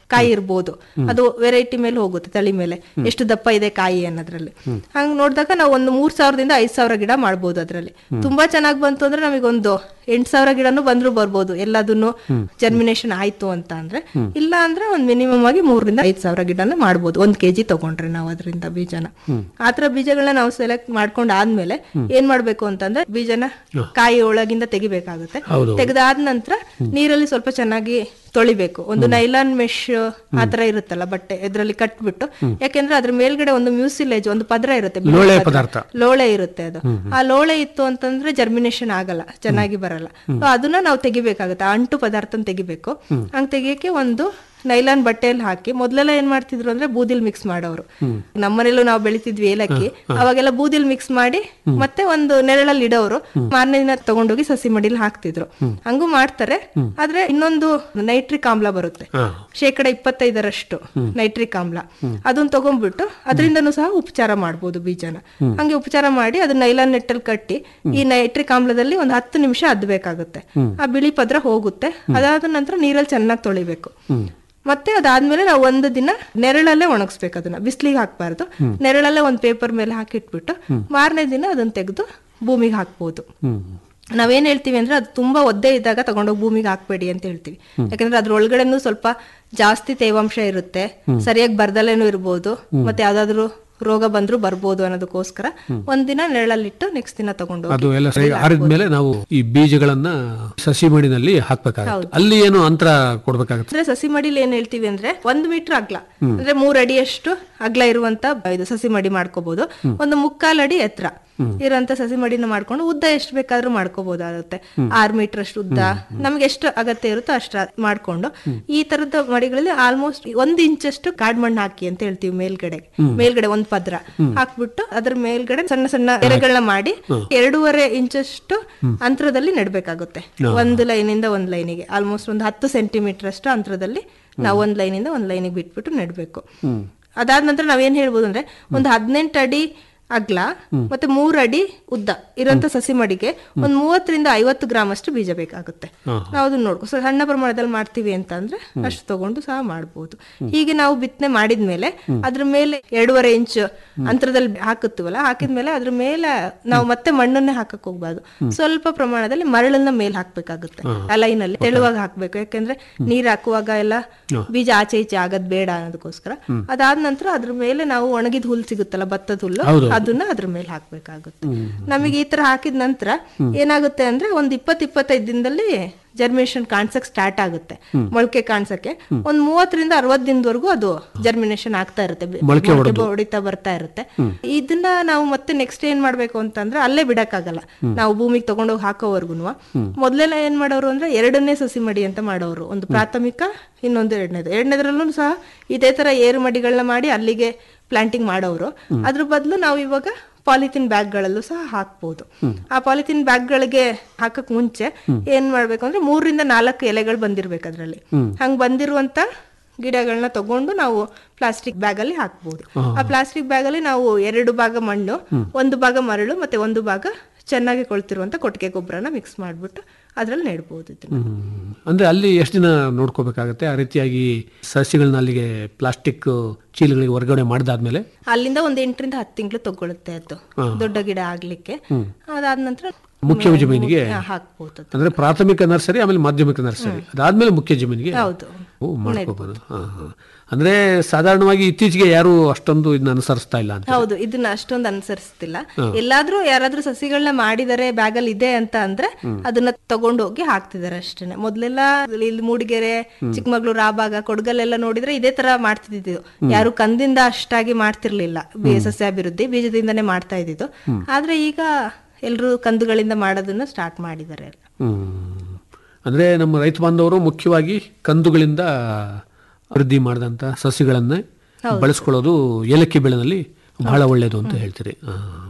ಕಾಯಿ ಇರ್ಬೋದು ಅದು ವೆರೈಟಿ ಮೇಲೆ ಹೋಗುತ್ತೆ ತಳಿ ಮೇಲೆ ಎಷ್ಟು ದಪ್ಪ ಇದೆ ಕಾಯಿ ಅನ್ನೋದ್ರಲ್ಲಿ ಹಂಗ್ ನೋಡಿದಾಗ ನಾವು ಒಂದು ಮೂರ್ ಸಾವಿರದಿಂದ ಐದ್ ಸಾವಿರ ಗಿಡ ಮಾಡ್ಬೋದು ಅದ್ರಲ್ಲಿ ತುಂಬಾ ಚೆನ್ನಾಗಿ ಬಂತು ಅಂದ್ರೆ ನಮಗೊಂದು ಎಂಟ್ ಸಾವಿರ ಗಿಡನು ಬಂದ್ರು ಬರ್ಬೋದು ಎಲ್ಲದನ್ನು ಜರ್ಮಿನೇಷನ್ ಆಯ್ತು ಅಂತ ಅಂದ್ರೆ ಇಲ್ಲ ಅಂದ್ರೆ ಒಂದ್ ಮಿನಿಮಮ್ ಆಗಿ ಮೂರರಿಂದ ಐದ್ ಸಾವಿರ ಗಿಡನ ಮಾಡ್ಬೋದು ಒಂದ್ ಕೆಜಿ ತಗೊಂಡ್ರೆ ನಾವು ಅದರಿಂದ ಬೀಜನ ಆತರ ಬೀಜಗಳನ್ನ ನಾವು ಸೆಲೆಕ್ಟ್ ಮಾಡ್ಕೊಂಡ್ ಆದ್ಮೇಲೆ ಏನ್ ಮಾಡ್ಬೇಕು ಅಂತಂದ್ರೆ ಬೀಜನ ಕಾಯಿ ಒಳಗಿಂದ ತೆಗಿಬೇಕಾಗುತ್ತೆ ಹೌದು. ತೆಗೆದಾದ ನಂತರ ನೀರಲ್ಲಿ ಸ್ವಲ್ಪ ಚೆನ್ನಾಗಿ ತೊಳಿಬೇಕು ಒಂದು ನೈಲಾನ್ ಮೆಶ್ ಆತರ ಇರುತ್ತಲ್ಲ ಬಟ್ಟೆ ಇದ್ರಲ್ಲಿ ಕಟ್ಬಿಟ್ಟು ಯಾಕೆಂದ್ರೆ ಅದ್ರ ಮೇಲ್ಗಡೆ ಒಂದು ಮ್ಯೂಸಿಲೇಜ್ ಒಂದು ಪದರ ಇರುತ್ತೆ ಬಿಳಿ ಲೋಳೆ ಪದ್ರ. ಪದಾರ್ಥ. ಲೋಳೆ ಇರುತ್ತೆ ಅದು ಆ ಲೋಳೆ ಇತ್ತು ಅಂತಂದ್ರೆ ಜರ್ಮಿನೇಷನ್ ಆಗಲ್ಲ ಚೆನ್ನಾಗಿ ಬರಲ್ಲ So ಅದನ್ನ ನಾವು ತೆಗಿಬೇಕಾಗುತ್ತೆ ಆ ಅಂಟು ಪದಾರ್ಥನ ತೆಗಿಬೇಕು ಹಂಗ್ ತೆಗಿಯಕ್ಕೆ ಒಂದು ನೈಲಾನ್ ಬಟ್ಟೆಯಲ್ಲಿ ಹಾಕಿ ಮೊದ್ಲೆಲ್ಲ ಏನ್ ಮಾಡ್ತಿದ್ರು ಅಂದ್ರೆ ಬೂದಿಲ್ ಮಿಕ್ಸ್ ಮಾಡೋರು ನಮ್ಮನೇಲೂ ನಾವು ಬೆಳಿತಿದ್ವಿ ಏಲಕ್ಕಿ ಅವಾಗೆಲ್ಲ ಬೂದಿಲ್ ಮಿಕ್ಸ್ ಮಾಡಿ ಮತ್ತೆ ಒಂದು ನೆರಳಲ್ಲಿ ಇಡೋರು ಮಾರನೇ ದಿನ ತಗೊಂಡೋಗಿ ಸಸಿ ಮಡಿಲಿ ಹಾಕ್ತಿದ್ರು ಹಂಗೂ ಮಾಡ್ತಾರೆ ಆದ್ರೆ ಇನ್ನೊಂದು ನೈಟ್ರಿಕ್ ಆಮ್ಲ ಬರುತ್ತೆ ಹಾ. ಶೇಕಡ ಇಪ್ಪತ್ತೈದರಷ್ಟು ನೈಟ್ರಿಕ್ ಆಮ್ಲ ಅದನ್ನ ತಗೊಂಡ್ಬಿಟ್ಟು ಅದರಿಂದನೂ ಸಹ ಉಪಚಾರ ಮಾಡ್ಬೋದು ಬೀಜನ ಹಂಗೆ ಉಪಚಾರ ಮಾಡಿ ಅದನ್ನ ನೈಲಾನ್ ನೆಟ್ಟಲ್ಲಿ ಕಟ್ಟಿ ಈ ನೈಟ್ರಿಕ್ ಆಮ್ಲದಲ್ಲಿ ಒಂದು ಹತ್ತು ನಿಮಿಷ ಅದ್ಬೇಕಾಗುತ್ತೆ ಆ ಬಿಳಿ ಪದ್ರ ಹೋಗುತ್ತೆ ಅದಾದ ನಂತರ ನೀರಲ್ಲಿ ಚೆನ್ನಾಗಿ ತೊಳಿಬೇಕು ಮತ್ತೆ ಅದಾದ್ಮೇಲೆ ನಾವು ಒಂದು ದಿನ ನೆರಳಲ್ಲೇ ಒಣಗಿಸ್ಬೇಕು ಅದನ್ನ ಬಿಸಿಲಿಗೆ ಹಾಕ್ಬಾರ್ದು ನೆರಳಲ್ಲೇ ಒಂದು ಪೇಪರ್ ಮೇಲೆ ಹಾಕಿಟ್ಬಿಟ್ಟು ಮಾರನೇ ದಿನ ಅದನ್ನ ತೆಗೆದು ಭೂಮಿಗೆ ಹಾಕ್ಬೋದು ಹ್ಮ್ ನಾವೇನ್ ಹೇಳ್ತೀವಿ ಅಂದ್ರೆ ಅದು ತುಂಬಾ ಒದ್ದೆ ಇದ್ದಾಗ ತಗೊಂಡೋಗಿ ಭೂಮಿಗೆ ಹಾಕ್ಬೇಡಿ ಅಂತ ಹೇಳ್ತೀವಿ ಯಾಕಂದ್ರೆ ಅದ್ರ ಒಳಗಡೆನೂ ಸ್ವಲ್ಪ ಜಾಸ್ತಿ ತೇವಾಂಶ ಇರುತ್ತೆ ಸರಿಯಾಗಿ ಬರ್ದಲೇನು ಇರ್ಬೋದು ಮತ್ತೆ ಯಾವ್ದಾದ್ರು ರೋಗ ಬಂದ್ರು ಬರ್ಬೋದು ಅನ್ನೋದಕ್ಕೋಸ್ಕರ ಒಂದಿನ ನೆರಳಲ್ಲಿಟ್ಟು ನೆಕ್ಸ್ಟ್ ದಿನ ತಗೊಂಡು ಅದು ಎಲ್ಲ ಸರಿ ಆರಿದ ಮೇಲೆ ನಾವು ಈ ಬೀಜಗಳನ್ನ ಸಸಿ ಮಡಿನಲ್ಲಿ ಹಾಕ್ಬೇಕಾಗುತ್ತೆ ಅಲ್ಲಿ ಏನು ಅಂತರ ಕೊಡ್ಬೇಕಾಗುತ್ತೆ ಅಂದ್ರೆ ಸಸಿ ಮಡಿಲಿ ಏನ್ ಹೇಳ್ತೀವಿ ಅಂದ್ರೆ ಒಂದ್ ಮೀಟರ್ ಅಗ್ಲ ಅಂದ್ರೆ ಮೂರ್ ಅಡಿಯಷ್ಟು ಅಗ್ಲ ಇರುವಂತ ಇದು ಸಸಿ ಮಡಿ ಮಾಡ್ಕೋಬಹುದು ಒಂದು ಮುಕ್ಕಾಲ್ ಅಡಿ ಎತ್ತರ ಇರುವಂತ ಸಸಿ ಮಡಿನ ಮಾಡ್ಕೊಂಡು ಉದ್ದ ಎಷ್ಟು ಬೇಕಾದ್ರೂ ಮಾಡ್ಕೋಬಹುದಾಗುತ್ತೆ ಆರ್ ಮೀಟರ್ ಅಷ್ಟು ಉದ್ದ ನಮ್ಗೆ ಎಷ್ಟು ಅಗತ್ಯ ಇರುತ್ತೋ ಅಷ್ಟ ಮಾಡ್ಕೊಂಡು ಈ ತರದ ಮಡಿಗಳಲ್ಲಿ ಆಲ್ಮೋಸ್ಟ್ ಒಂದ್ ಇಂಚಷ್ಟು ಕಾಡ್ ಮಣ್ಣು ಹಾಕಿ ಅಂತ ಹೇಳ್ತೀವಿ ಮೇಲ್ಗಡೆ ಮೇಲ್ಗಡೆ ಒಂದ್ ಪದ್ರ ಹಾಕ್ಬಿಟ್ಟು ಅದ್ರ ಮೇಲ್ಗಡೆ ಸಣ್ಣ ಸಣ್ಣ ಎರೆಗಳನ್ನ ಮಾಡಿ ಎರಡೂವರೆ ಇಂಚಷ್ಟು ಅಂತರದಲ್ಲಿ ನೆಡ್ಬೇಕಾಗುತ್ತೆ ಒಂದು ಲೈನಿಂದ ಒಂದ್ ಲೈನಿಗೆ ಆಲ್ಮೋಸ್ಟ್ ಒಂದು ಹತ್ತು ಸೆಂಟಿಮೀಟರ್ ಅಷ್ಟು ಅಂತರದಲ್ಲಿ ನಾವು ಒಂದ್ ಲೈನಿಂದ ಒಂದ್ ಲೈನಿಗೆ ಬಿಟ್ಬಿಟ್ಟು ನೆಡ್ಬೇಕು ಅದಾದ ನಂತರ ನಾವೇನ್ ಹೇಳ್ಬೋದು ಅಂದ್ರೆ ಒಂದು ಹದಿನೆಂಟು ಅಡಿ ಅಗ್ಲ ಮತ್ತೆ ಮೂರ್ ಅಡಿ ಉದ್ದ ಇರೋಂತ ಸಸಿ ಮಡಿಗೆ ಒಂದ್ ಮೂವತ್ತರಿಂದ ಐವತ್ತು ಗ್ರಾಮ್ ಅಷ್ಟು ಬೀಜ ಬೇಕಾಗುತ್ತೆ ನಾವು ಅದನ್ನ ನೋಡ್ಕೊ ಸೊ ಸಣ್ಣ ಪ್ರಮಾಣದಲ್ಲಿ ಮಾಡ್ತೀವಿ ಅಂತ ಅಂದ್ರೆ ಅಷ್ಟು ತಗೊಂಡು ಸಹ ಮಾಡ್ಬೋದು ಹೀಗೆ ನಾವು ಬಿತ್ತನೆ ಮಾಡಿದ್ಮೇಲೆ ಅದ್ರ ಮೇಲೆ ಎರಡೂವರೆ ಇಂಚ್ ಅಂತರದಲ್ಲಿ ಹಾಕುತ್ತೀವಲ್ಲ ಹಾಕಿದ್ಮೇಲೆ ಅದ್ರ ಮೇಲೆ ನಾವು ಮತ್ತೆ ಮಣ್ಣನ್ನೇ ಹಾಕಕ್ ಹೋಗ್ಬಾರ್ದು ಸ್ವಲ್ಪ ಪ್ರಮಾಣದಲ್ಲಿ ಮರಳನ್ನ ಮೇಲೆ ಹಾಕ್ಬೇಕಾಗುತ್ತೆ ಆ ಲೈನ್ ಅಲ್ಲಿ ತೆಳುವಾಗಿ ಹಾಕ್ಬೇಕು ಯಾಕಂದ್ರೆ ನೀರ್ ಹಾಕುವಾಗ ಎಲ್ಲ ಬೀಜ ಆಚೆ ಈಚೆ ಆಗದ್ ಬೇಡ ಅನ್ನೋದಕ್ಕೋಸ್ಕರ ಅದಾದ ನಂತರ ಅದ್ರ ಮೇಲೆ ನಾವು ಒಣಗಿದ ಹುಲ್ ಸಿಗುತ್ತಲ್ಲ ಭತ್ತದ ಹುಲ್ಲು ಹೌದು. ಅದನ್ನ ಅದ್ರ ಮೇಲೆ ಹಾಕ್ಬೇಕಾಗುತ್ತೆ ನಮಗೆ ಈ ತರ ಹಾಕಿದ ನಂತರ ಏನಾಗುತ್ತೆ ಅಂದ್ರೆ ಒಂದ್ ಇಪ್ಪತ್ ಇಪ್ಪತ್ತೈದು ದಿನದಲ್ಲಿ ಜರ್ಮಿನೇಷನ್ ಕಾಣ್ಸಕ್ ಸ್ಟಾರ್ಟ್ ಆಗುತ್ತೆ ಮೊಳಕೆ ಕಾಣ್ಸಕ್ಕೆ ಒಂದ್ ಮೂವತ್ತರಿಂದ ಅರವತ್ ದಿನದವರೆಗೂ ಅದು ಜರ್ಮಿನೇಷನ್ ಆಗ್ತಾ ಇರುತ್ತೆ ಬಿ- ಮೊಳಕೆ ಮೊಳಕೆ ಹೊಡಿತಾ ಬರ್ತಾ ಇರುತ್ತೆ ಇದನ್ನ ನಾವು ಮತ್ತೆ ನೆಕ್ಸ್ಟ್ ಏನ್ ಮಾಡ್ಬೇಕು ಅಂತಂದ್ರೆ ಅಲ್ಲೇ ಬಿಡಕ್ಕಾಗಲ್ಲ ನಾವು ಭೂಮಿಗೆ ತಗೊಂಡೋಗಿ ಹಾಕೋವರ್ಗುನು ಮೊದ್ಲೆಲ್ಲ ಏನ್ ಮಾಡೋರು ಅಂದ್ರೆ ಎರಡನೇ ಸಸಿ ಮಡಿ ಅಂತ ಮಾಡೋರು ಒಂದು ಪ್ರಾಥಮಿಕ ಇನ್ನೊಂದು ಎರಡನೇದು ಎರಡನೇದ್ರಲ್ಲೂ ಸಹ ಇದೇ ತರ ಏರು ಮಡಿಗಳನ್ನ ಮಾಡಿ ಅಲ್ಲಿಗೆ ಪ್ಲಾಂಟಿಂಗ್ ಮಾಡೋರು ಅದ್ರ ಬದಲು ನಾವು ಇವಾಗ ಪಾಲಿಥಿನ್ ಬ್ಯಾಗ್ಗಳಲ್ಲೂ ಸಹ ಹಾಕ್ಬೋದು ಆ ಪಾಲಿಥಿನ್ ಬ್ಯಾಗ್ಗಳಿಗೆ ಹಾಕಕ್ ಮುಂಚೆ ಏನ್ ಮಾಡ್ಬೇಕು ಅಂದ್ರೆ ಮೂರರಿಂದ ನಾಲ್ಕು ಎಲೆಗಳು ಬಂದಿರ್ಬೇಕು ಅದ್ರಲ್ಲಿ ಹಂಗ್ ಬಂದಿರುವಂತ ಗಿಡಗಳನ್ನ ತಗೊಂಡು ನಾವು ಪ್ಲಾಸ್ಟಿಕ್ ಬ್ಯಾಗ್ ಅಲ್ಲಿ ಹಾಕ್ಬೋದು ಆ ಪ್ಲಾಸ್ಟಿಕ್ ಬ್ಯಾಗ್ ಅಲ್ಲಿ ನಾವು ಎರಡು ಭಾಗ ಮಣ್ಣು ಒಂದು ಭಾಗ ಮರಳು ಮತ್ತೆ ಒಂದು ಭಾಗ ಚೆನ್ನಾಗಿ ಕೊಳ್ತಿರುವಂತ ಕೊಟ್ಟಿಗೆ ಗೊಬ್ಬರನ ಮಿಕ್ಸ್ ಮಾಡ್ಬಿಟ್ಟು ಅದ್ರಲ್ಲಿ ನೆಡ್ಬೋದು ಇದನ್ನ ಹ್ಮ್. ಅಂದ್ರೆ ಅಲ್ಲಿ ಎಷ್ಟು ದಿನ ನೋಡ್ಕೋಬೇಕಾಗತ್ತೆ ಆ ರೀತಿಯಾಗಿ ಸಸಿಗಳನ್ನ ಅಲ್ಲಿಗೆ ಪ್ಲಾಸ್ಟಿಕ್ ಚೀಲಗಳಿಗೆ ಹೊರಗಡೆ ಮಾಡಿದಾದ್ಮೇಲೆ ಅಲ್ಲಿಂದ ಒಂದ್ ಎಂಟರಿಂದ ಹತ್ತು ತಿಂಗಳು ತಗೊಳುತ್ತೆ ಅದು ದೊಡ್ಡ ಗಿಡ ಆಗ್ಲಿಕ್ಕೆ ಅದಾದ ನಂತರ ಮುಖ್ಯ ಜಮೀನಿಗೆ ಹಾ, ಹಾಕ್ಬೋದು ಅದು. ಅಂದ್ರೆ ಪ್ರಾಥಮಿಕ ನರ್ಸರಿ ಆಮೇಲೆ ಮಾಧ್ಯಮಿಕ ನರ್ಸರಿ ಅದಾದ್ಮೇಲೆ ಮುಖ್ಯ ಜಮೀನಿಗೆ ಹೌದು ಓ ಮಾಡ್ಕೋಬಹುದು ಹಾ ಹಾ ಅಂದ್ರೆ ಸಾಧಾರಣವಾಗಿ ಇತ್ತೀಚೆಗೆ ಯಾರು ಅಷ್ಟೊಂದು ಇದನ್ನ ಅನುಸರಿಸ್ತಾ ಇಲ್ಲ ಅಂತ ಹೌದು ಇದನ್ನ ಅಷ್ಟೊಂದು ಅನುಸರಿಸ್ತಿಲ್ಲ ಎಲ್ಲಾದ್ರೂ ಯಾರಾದ್ರೂ ಸಸಿಗಳನ್ನ ಮಾಡಿದರೆ ಬ್ಯಾಗಲ್ಲಿ ಇದೆ ಅಂತ ಅಂದ್ರೆ ಅದನ್ನ ತಗೊಂಡೋಗಿ ಹಾಕ್ತಿದಾರೆ ಅಷ್ಟೇನೆ ಮೊದ್ಲೆಲ್ಲ ಇಲ್ಲಿ ಮೂಡಿಗೆರೆ ಚಿಕ್ಕಮಗಳೂರು ಆ ಭಾಗ ಕೊಡಗಲ್ಲೆಲ್ಲ ನೋಡಿದ್ರೆ ಇದೇ ತರ ಮಾಡ್ತಿದ್ದು ಯಾರು ಕಂದಿಂದ ಅಷ್ಟಾಗಿ ಮಾಡ್ತಿರ್ಲಿಲ್ಲ ಬಿ- ಸಸ್ಯಾಭಿವೃದ್ಧಿ ಬೀಜದಿಂದನೇ ಮಾಡ್ತಾ ಇದ್ದಿದ್ದು ಆದ್ರೆ ಈಗ ಎಲ್ರು ಕಂದುಗಳಿಂದ ಮಾಡೋದನ್ನ ಸ್ಟಾರ್ಟ್ ಮಾಡಿದ್ದಾರೆ ಎಲ್ಲ ಹ್ಮ್. ಅಂದ್ರೆ ನಮ್ಮ ರೈತ ಬಾಂಧವರು ಮುಖ್ಯವಾಗಿ ಕಂದುಗಳಿಂದ ಅಭಿವೃದ್ಧಿ ಮಾಡಿದಂಥ ಸಸಿಗಳನ್ನೇ ಬಳಸ್ಕೊಳ್ಳೋದು ಏಲಕ್ಕಿ ಬೆಳೆನಲ್ಲಿ ಬಹಳ ಒಳ್ಳೆಯದು ಅಂತ ಹೇಳ್ತೀರಿ ಆ.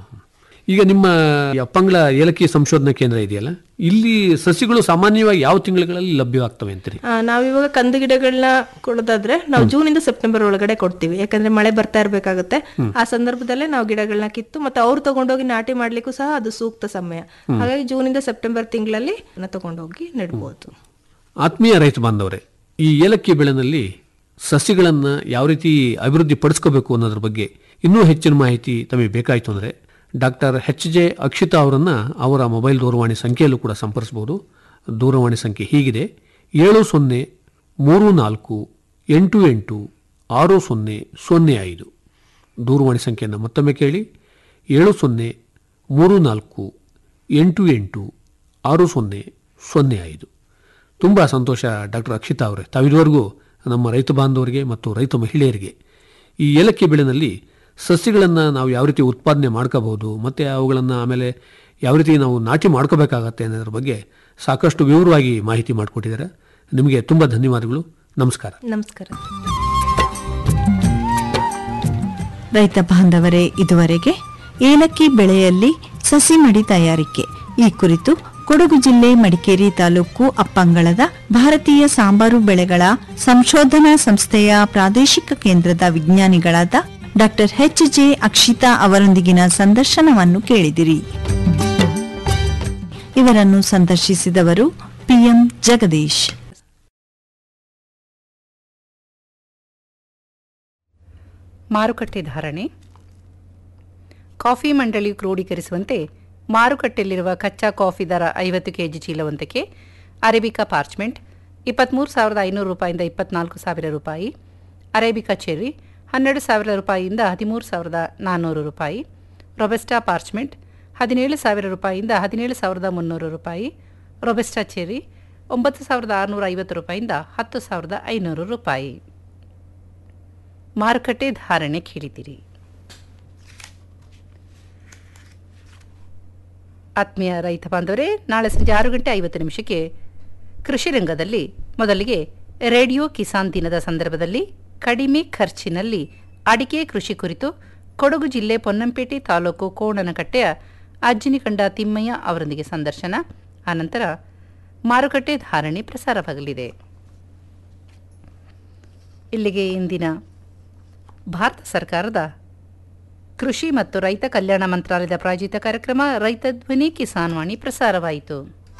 ಈಗ ನಿಮ್ಮ ಈ ಅಪ್ಪಂಗಳ ಏಲಕ್ಕಿ ಸಂಶೋಧನಾ ಕೇಂದ್ರ ಇದೆಯಲ್ಲ ಇಲ್ಲಿ ಸಸಿಗಳು ಸಾಮಾನ್ಯವಾಗಿ ಯಾವ ತಿಂಗಳುಗಳಲ್ಲಿ ಲಭ್ಯವಾಗ್ತವೆ ಅಂತೀರಿ ಆ, ನಾವಿವಾಗ ಕಂದು ಗಿಡಗಳನ್ನ ಕೊಡೋದಾದ್ರೆ ನಾವು ಜೂನ್ ಇಂದ ಸೆಪ್ಟೆಂಬರ್ ಒಳಗಡೆ ಕೊಡ್ತೀವಿ ಯಾಕಂದ್ರೆ ಮಳೆ ಬರ್ತಾ ಇರ್ಬೇಕಾಗುತ್ತೆ ಆ ಸಂದರ್ಭದಲ್ಲೇ ನಾವು ಗಿಡಗಳನ್ನ ಕಿತ್ತು ಮತ್ತೆ ಅವ್ರು ತಗೊಂಡೋಗಿ ನಾಟಿ ಮಾಡ್ಲಿಕ್ಕೂ ಸಹ ಅದು ಸೂಕ್ತ ಸಮಯ ಹಾಗಾಗಿ ಜೂನ್ ಇಂದ ಸೆಪ್ಟೆಂಬರ್ ತಿಂಗಳಲ್ಲಿ ತಗೊಂಡೋಗಿ ನೆಡ್ಬೋದು ಆತ್ಮೀಯ ರೈತ ಬಾಂಧವರೇ ಈ ಏಲಕ್ಕಿ ಬೆಳೆನಲ್ಲಿ ಸಸ್ಯಗಳನ್ನು ಯಾವ ರೀತಿ ಅಭಿವೃದ್ಧಿ ಪಡಿಸ್ಕೋಬೇಕು ಅನ್ನೋದ್ರ ಬಗ್ಗೆ ಇನ್ನೂ ಹೆಚ್ಚಿನ ಮಾಹಿತಿ ತಮಗೆ ಬೇಕಾಯಿತು ಅಂದರೆ ಡಾಕ್ಟರ್ ಎಚ್ ಜೆ ಅಕ್ಷಿತಾ ಅವರನ್ನು ಅವರ ಮೊಬೈಲ್ ದೂರವಾಣಿ ಸಂಖ್ಯೆಯಲ್ಲೂ ಕೂಡ ಸಂಪರ್ಸ್ಬೋದು ದೂರವಾಣಿ ಸಂಖ್ಯೆ ಹೀಗಿದೆ ಏಳು ಸೊನ್ನೆ ಮೂರು ನಾಲ್ಕು ಎಂಟು ಎಂಟು ಆರು ಸೊನ್ನೆ ಸೊನ್ನೆ ಐದು ದೂರವಾಣಿ ಸಂಖ್ಯೆಯನ್ನು ಮತ್ತೊಮ್ಮೆ ಕೇಳಿ ಏಳು ಸೊನ್ನೆ ಮೂರು ನಾಲ್ಕು ಎಂಟು ಎಂಟು ಆರು ಸೊನ್ನೆ ಸೊನ್ನೆ ಐದು ತುಂಬ ಸಂತೋಷ ಡಾಕ್ಟರ್ ಅಕ್ಷಿತಾ ಅವರೇ ತಾವಿದುವರೆಗೂ ನಮ್ಮ ರೈತ ಬಾಂಧವರಿಗೆ ಮತ್ತು ರೈತ ಮಹಿಳೆಯರಿಗೆ ಈ ಏಲಕ್ಕಿ ಬೆಳೆನಲ್ಲಿ ಸಸ್ಯಗಳನ್ನು ನಾವು ಯಾವ ರೀತಿ ಉತ್ಪಾದನೆ ಮಾಡ್ಕೋಬಹುದು ಮತ್ತು ಅವುಗಳನ್ನು ಆಮೇಲೆ ಯಾವ ರೀತಿ ನಾವು ನಾಟಿ ಮಾಡ್ಕೋಬೇಕಾಗತ್ತೆ ಅನ್ನೋದ್ರ ಬಗ್ಗೆ ಸಾಕಷ್ಟು ವಿವರವಾಗಿ ಮಾಹಿತಿ ಮಾಡಿಕೊಟ್ಟಿದ್ದಾರೆ ನಿಮಗೆ ತುಂಬ ಧನ್ಯವಾದಗಳು ನಮಸ್ಕಾರ ನಮಸ್ಕಾರ ರೈತ ಬಾಂಧವರೇ ಇದುವರೆಗೆ ಏಲಕ್ಕಿ ಬೆಳೆಯಲ್ಲಿ ಸಸಿ ಮಡಿ ತಯಾರಿಕೆ ಈ ಕುರಿತು ಕೊಡಗು ಜಿಲ್ಲೆ ಮಡಿಕೇರಿ ತಾಲೂಕು ಅಪ್ಪಂಗಳದ ಭಾರತೀಯ ಸಾಂಬಾರು ಬೆಳೆಗಳ ಸಂಶೋಧನಾ ಸಂಸ್ಥೆಯ ಪ್ರಾದೇಶಿಕ ಕೇಂದ್ರದ ವಿಜ್ಞಾನಿಗಳಾದ ಡಾಕ್ಟರ್ ಎಚ್ ಜೆ ಅಕ್ಷಿತಾ ಅವರೊಂದಿಗಿನ ಸಂದರ್ಶನವನ್ನು ಕೇಳಿದಿರಿ ಇವರನ್ನು ಸಂದರ್ಶಿಸಿದವರು ಪಿಎಂ ಜಗದೀಶ್ ಮಾರುಕಟ್ಟೆ ಧಾರಣೆ ಕಾಫಿ ಮಂಡಳಿ ಕ್ರೋಢೀಕರಿಸುವಂತೆ ಮಾರುಕಟ್ಟೆಯಲ್ಲಿರುವ ಕಚ್ಚಾ ಕಾಫಿ ದರ ಐವತ್ತು ಕೆಜಿ ಚೀಲವಂತಕ್ಕೆ ಅರೇಬಿಕಾ ಪಾರ್ಚ್ಮೆಂಟ್ ಇಪ್ಪತ್ತ್ಮೂರು ಸಾವಿರದ ಐನೂರು ರೂಪಾಯಿಂದ ಇಪ್ಪತ್ನಾಲ್ಕು ಸಾವಿರ ರೂಪಾಯಿ ಅರೇಬಿಕಾ ಚೆರ್ರಿ ಹನ್ನೆರಡು ಸಾವಿರ ರೂಪಾಯಿಯಿಂದ ಹದಿಮೂರು ಸಾವಿರದ ನಾನ್ನೂರು ರೂಪಾಯಿ ರೊಬೆಸ್ಟಾ ಪಾರ್ಚ್ಮೆಂಟ್ ಹದಿನೇಳು ಸಾವಿರ ರೂಪಾಯಿಯಿಂದ ಹದಿನೇಳು ಸಾವಿರದ ಮುನ್ನೂರು ರೂಪಾಯಿ ರೊಬೆಸ್ಟಾ ಚೆರ್ರಿ ಒಂಬತ್ತು ಸಾವಿರದ ಆರುನೂರ ಐವತ್ತು ರೂಪಾಯಿಯಿಂದ ಹತ್ತು ಸಾವಿರದ ಐನೂರು ರೂಪಾಯಿ ಮಾರುಕಟ್ಟೆ ಧಾರಣೆ ಕೇಳಿದಿರಿ ಆತ್ಮೀಯ ರೈತ ಬಾಂಧವರೇ ನಾಳೆ ಸಂಜೆ ಆರು ಗಂಟೆ ಐವತ್ತು ನಿಮಿಷಕ್ಕೆ ಕೃಷಿ ರಂಗದಲ್ಲಿ ಮೊದಲಿಗೆ ರೇಡಿಯೋ ಕಿಸಾನ್ ದಿನದ ಸಂದರ್ಭದಲ್ಲಿ ಕಡಿಮೆ ಖರ್ಚಿನಲ್ಲಿ ಅಡಿಕೆ ಕೃಷಿ ಕುರಿತು ಕೊಡಗು ಜಿಲ್ಲೆ ಪೊನ್ನಂಪೇಟೆ ತಾಲೂಕು ಕೋಣನಕಟ್ಟೆಯ ಅಜ್ಜಿನಿಕಂಡ ತಿಮ್ಮಯ್ಯ ಅವರೊಂದಿಗೆ ಸಂದರ್ಶನ ಆನಂತರ ಮಾರುಕಟ್ಟೆ ಧಾರಣೆ ಪ್ರಸಾರವಾಗಲಿದೆ ಇಲ್ಲಿಗೆ ಇಂದಿನ ಭಾರತ ಸರ್ಕಾರದ ಕೃಷಿ ಮತ್ತು ರೈತ ಕಲ್ಯಾಣ ಮಂತ್ರಾಲಯದ ಪ್ರಾಯೋಜಿತ ಕಾರ್ಯಕ್ರಮ ರೈತ ಧ್ವನಿ ಕಿಸಾನ್ ವಾಣಿ ಪ್ರಸಾರವಾಯಿತು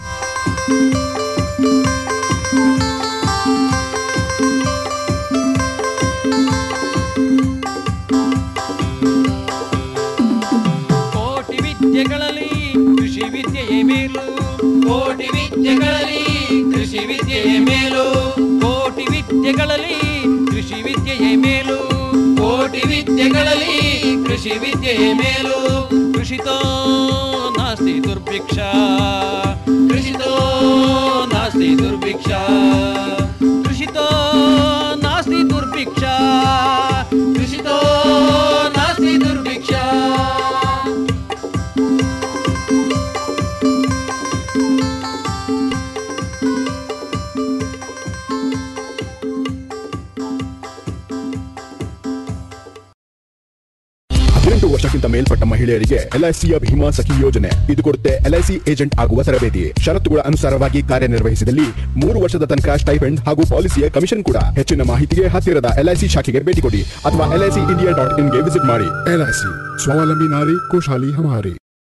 ಕೋಟಿ ವಿದ್ಯೆಗಳಲ್ಲಿ ಕೃಷಿ ವಿದ್ಯೆಯೇ ಮೇಲು ಕೋಟಿ ವಿದ್ಯೆಗಳಲ್ಲಿ ಕೃಷಿ ವಿದ್ಯೆಯೇ ಮೇಲು ಕೋಟಿ ವಿದ್ಯೆಗಳಲ್ಲಿ ಕೃಷಿ ವಿದ್ಯೆಯೇ ಮೇಲು ಕೋಟಿ ವಿದ್ಯೆಗಳಲ್ಲಿ ಕೃಷಿ ವಿದ್ಯೆಯೇ ಮೇಲು ಕೃಷಿತೋ ನಾಸ್ತಿ ದುರ್ಭಿಕ್ಷ ಕೃಷಿತೋ ನಾಸ್ತಿ ದುರ್ಭಿಕ್ಷ ಕೃಷಿತೋ ನಾಸ್ತಿ ದುರ್ಭಿಕ್ಷ ಕೃಷಿತೋ ನಾಸ್ತಿ ದುರ್ಭಿಕ್ಷ ಹದಿನೆಂಟು ವರ್ಷಕ್ಕಿಂತ ಮೇಲ್ಪಟ್ಟ ಮಹಿಳೆಯರಿಗೆ ಎಲ್ಐಸಿಯ ಭೀಮಾ ಸಖಿ ಯೋಜನೆ ಇದು ಕೊಡುತ್ತೆ ಎಲ್ಐಸಿ ಏಜೆಂಟ್ ಆಗುವ ತರಬೇತಿ ಷರತ್ತುಗಳ ಅನುಸಾರವಾಗಿ ಕಾರ್ಯನಿರ್ವಹಿಸಿದಲ್ಲಿ ಮೂರು ವರ್ಷದ ತನಕ ಸ್ಟೈಪೆಂಡ್ ಹಾಗೂ ಪಾಲಿಸಿಯ ಕಮಿಷನ್ ಕೂಡ ಹೆಚ್ಚಿನ ಮಾಹಿತಿಗೆ ಹತ್ತಿರದ ಎಲ್ಐಸಿ ಶಾಖೆಗೆ ಭೇಟಿ ಕೊಡಿ ಅಥವಾ ಎಲ್ಐಸಿ ಇಂಡಿಯಾ ಡಾಟ್ ಇನ್ಗೆ ವಿಸಿಟ್ ಮಾಡಿ ಎಲ್ಐಸಿ ಸ್ವಾವಲಂಬಿ ನಾರಿ ಖುಷಾಲಿ ಹಮಾರಿ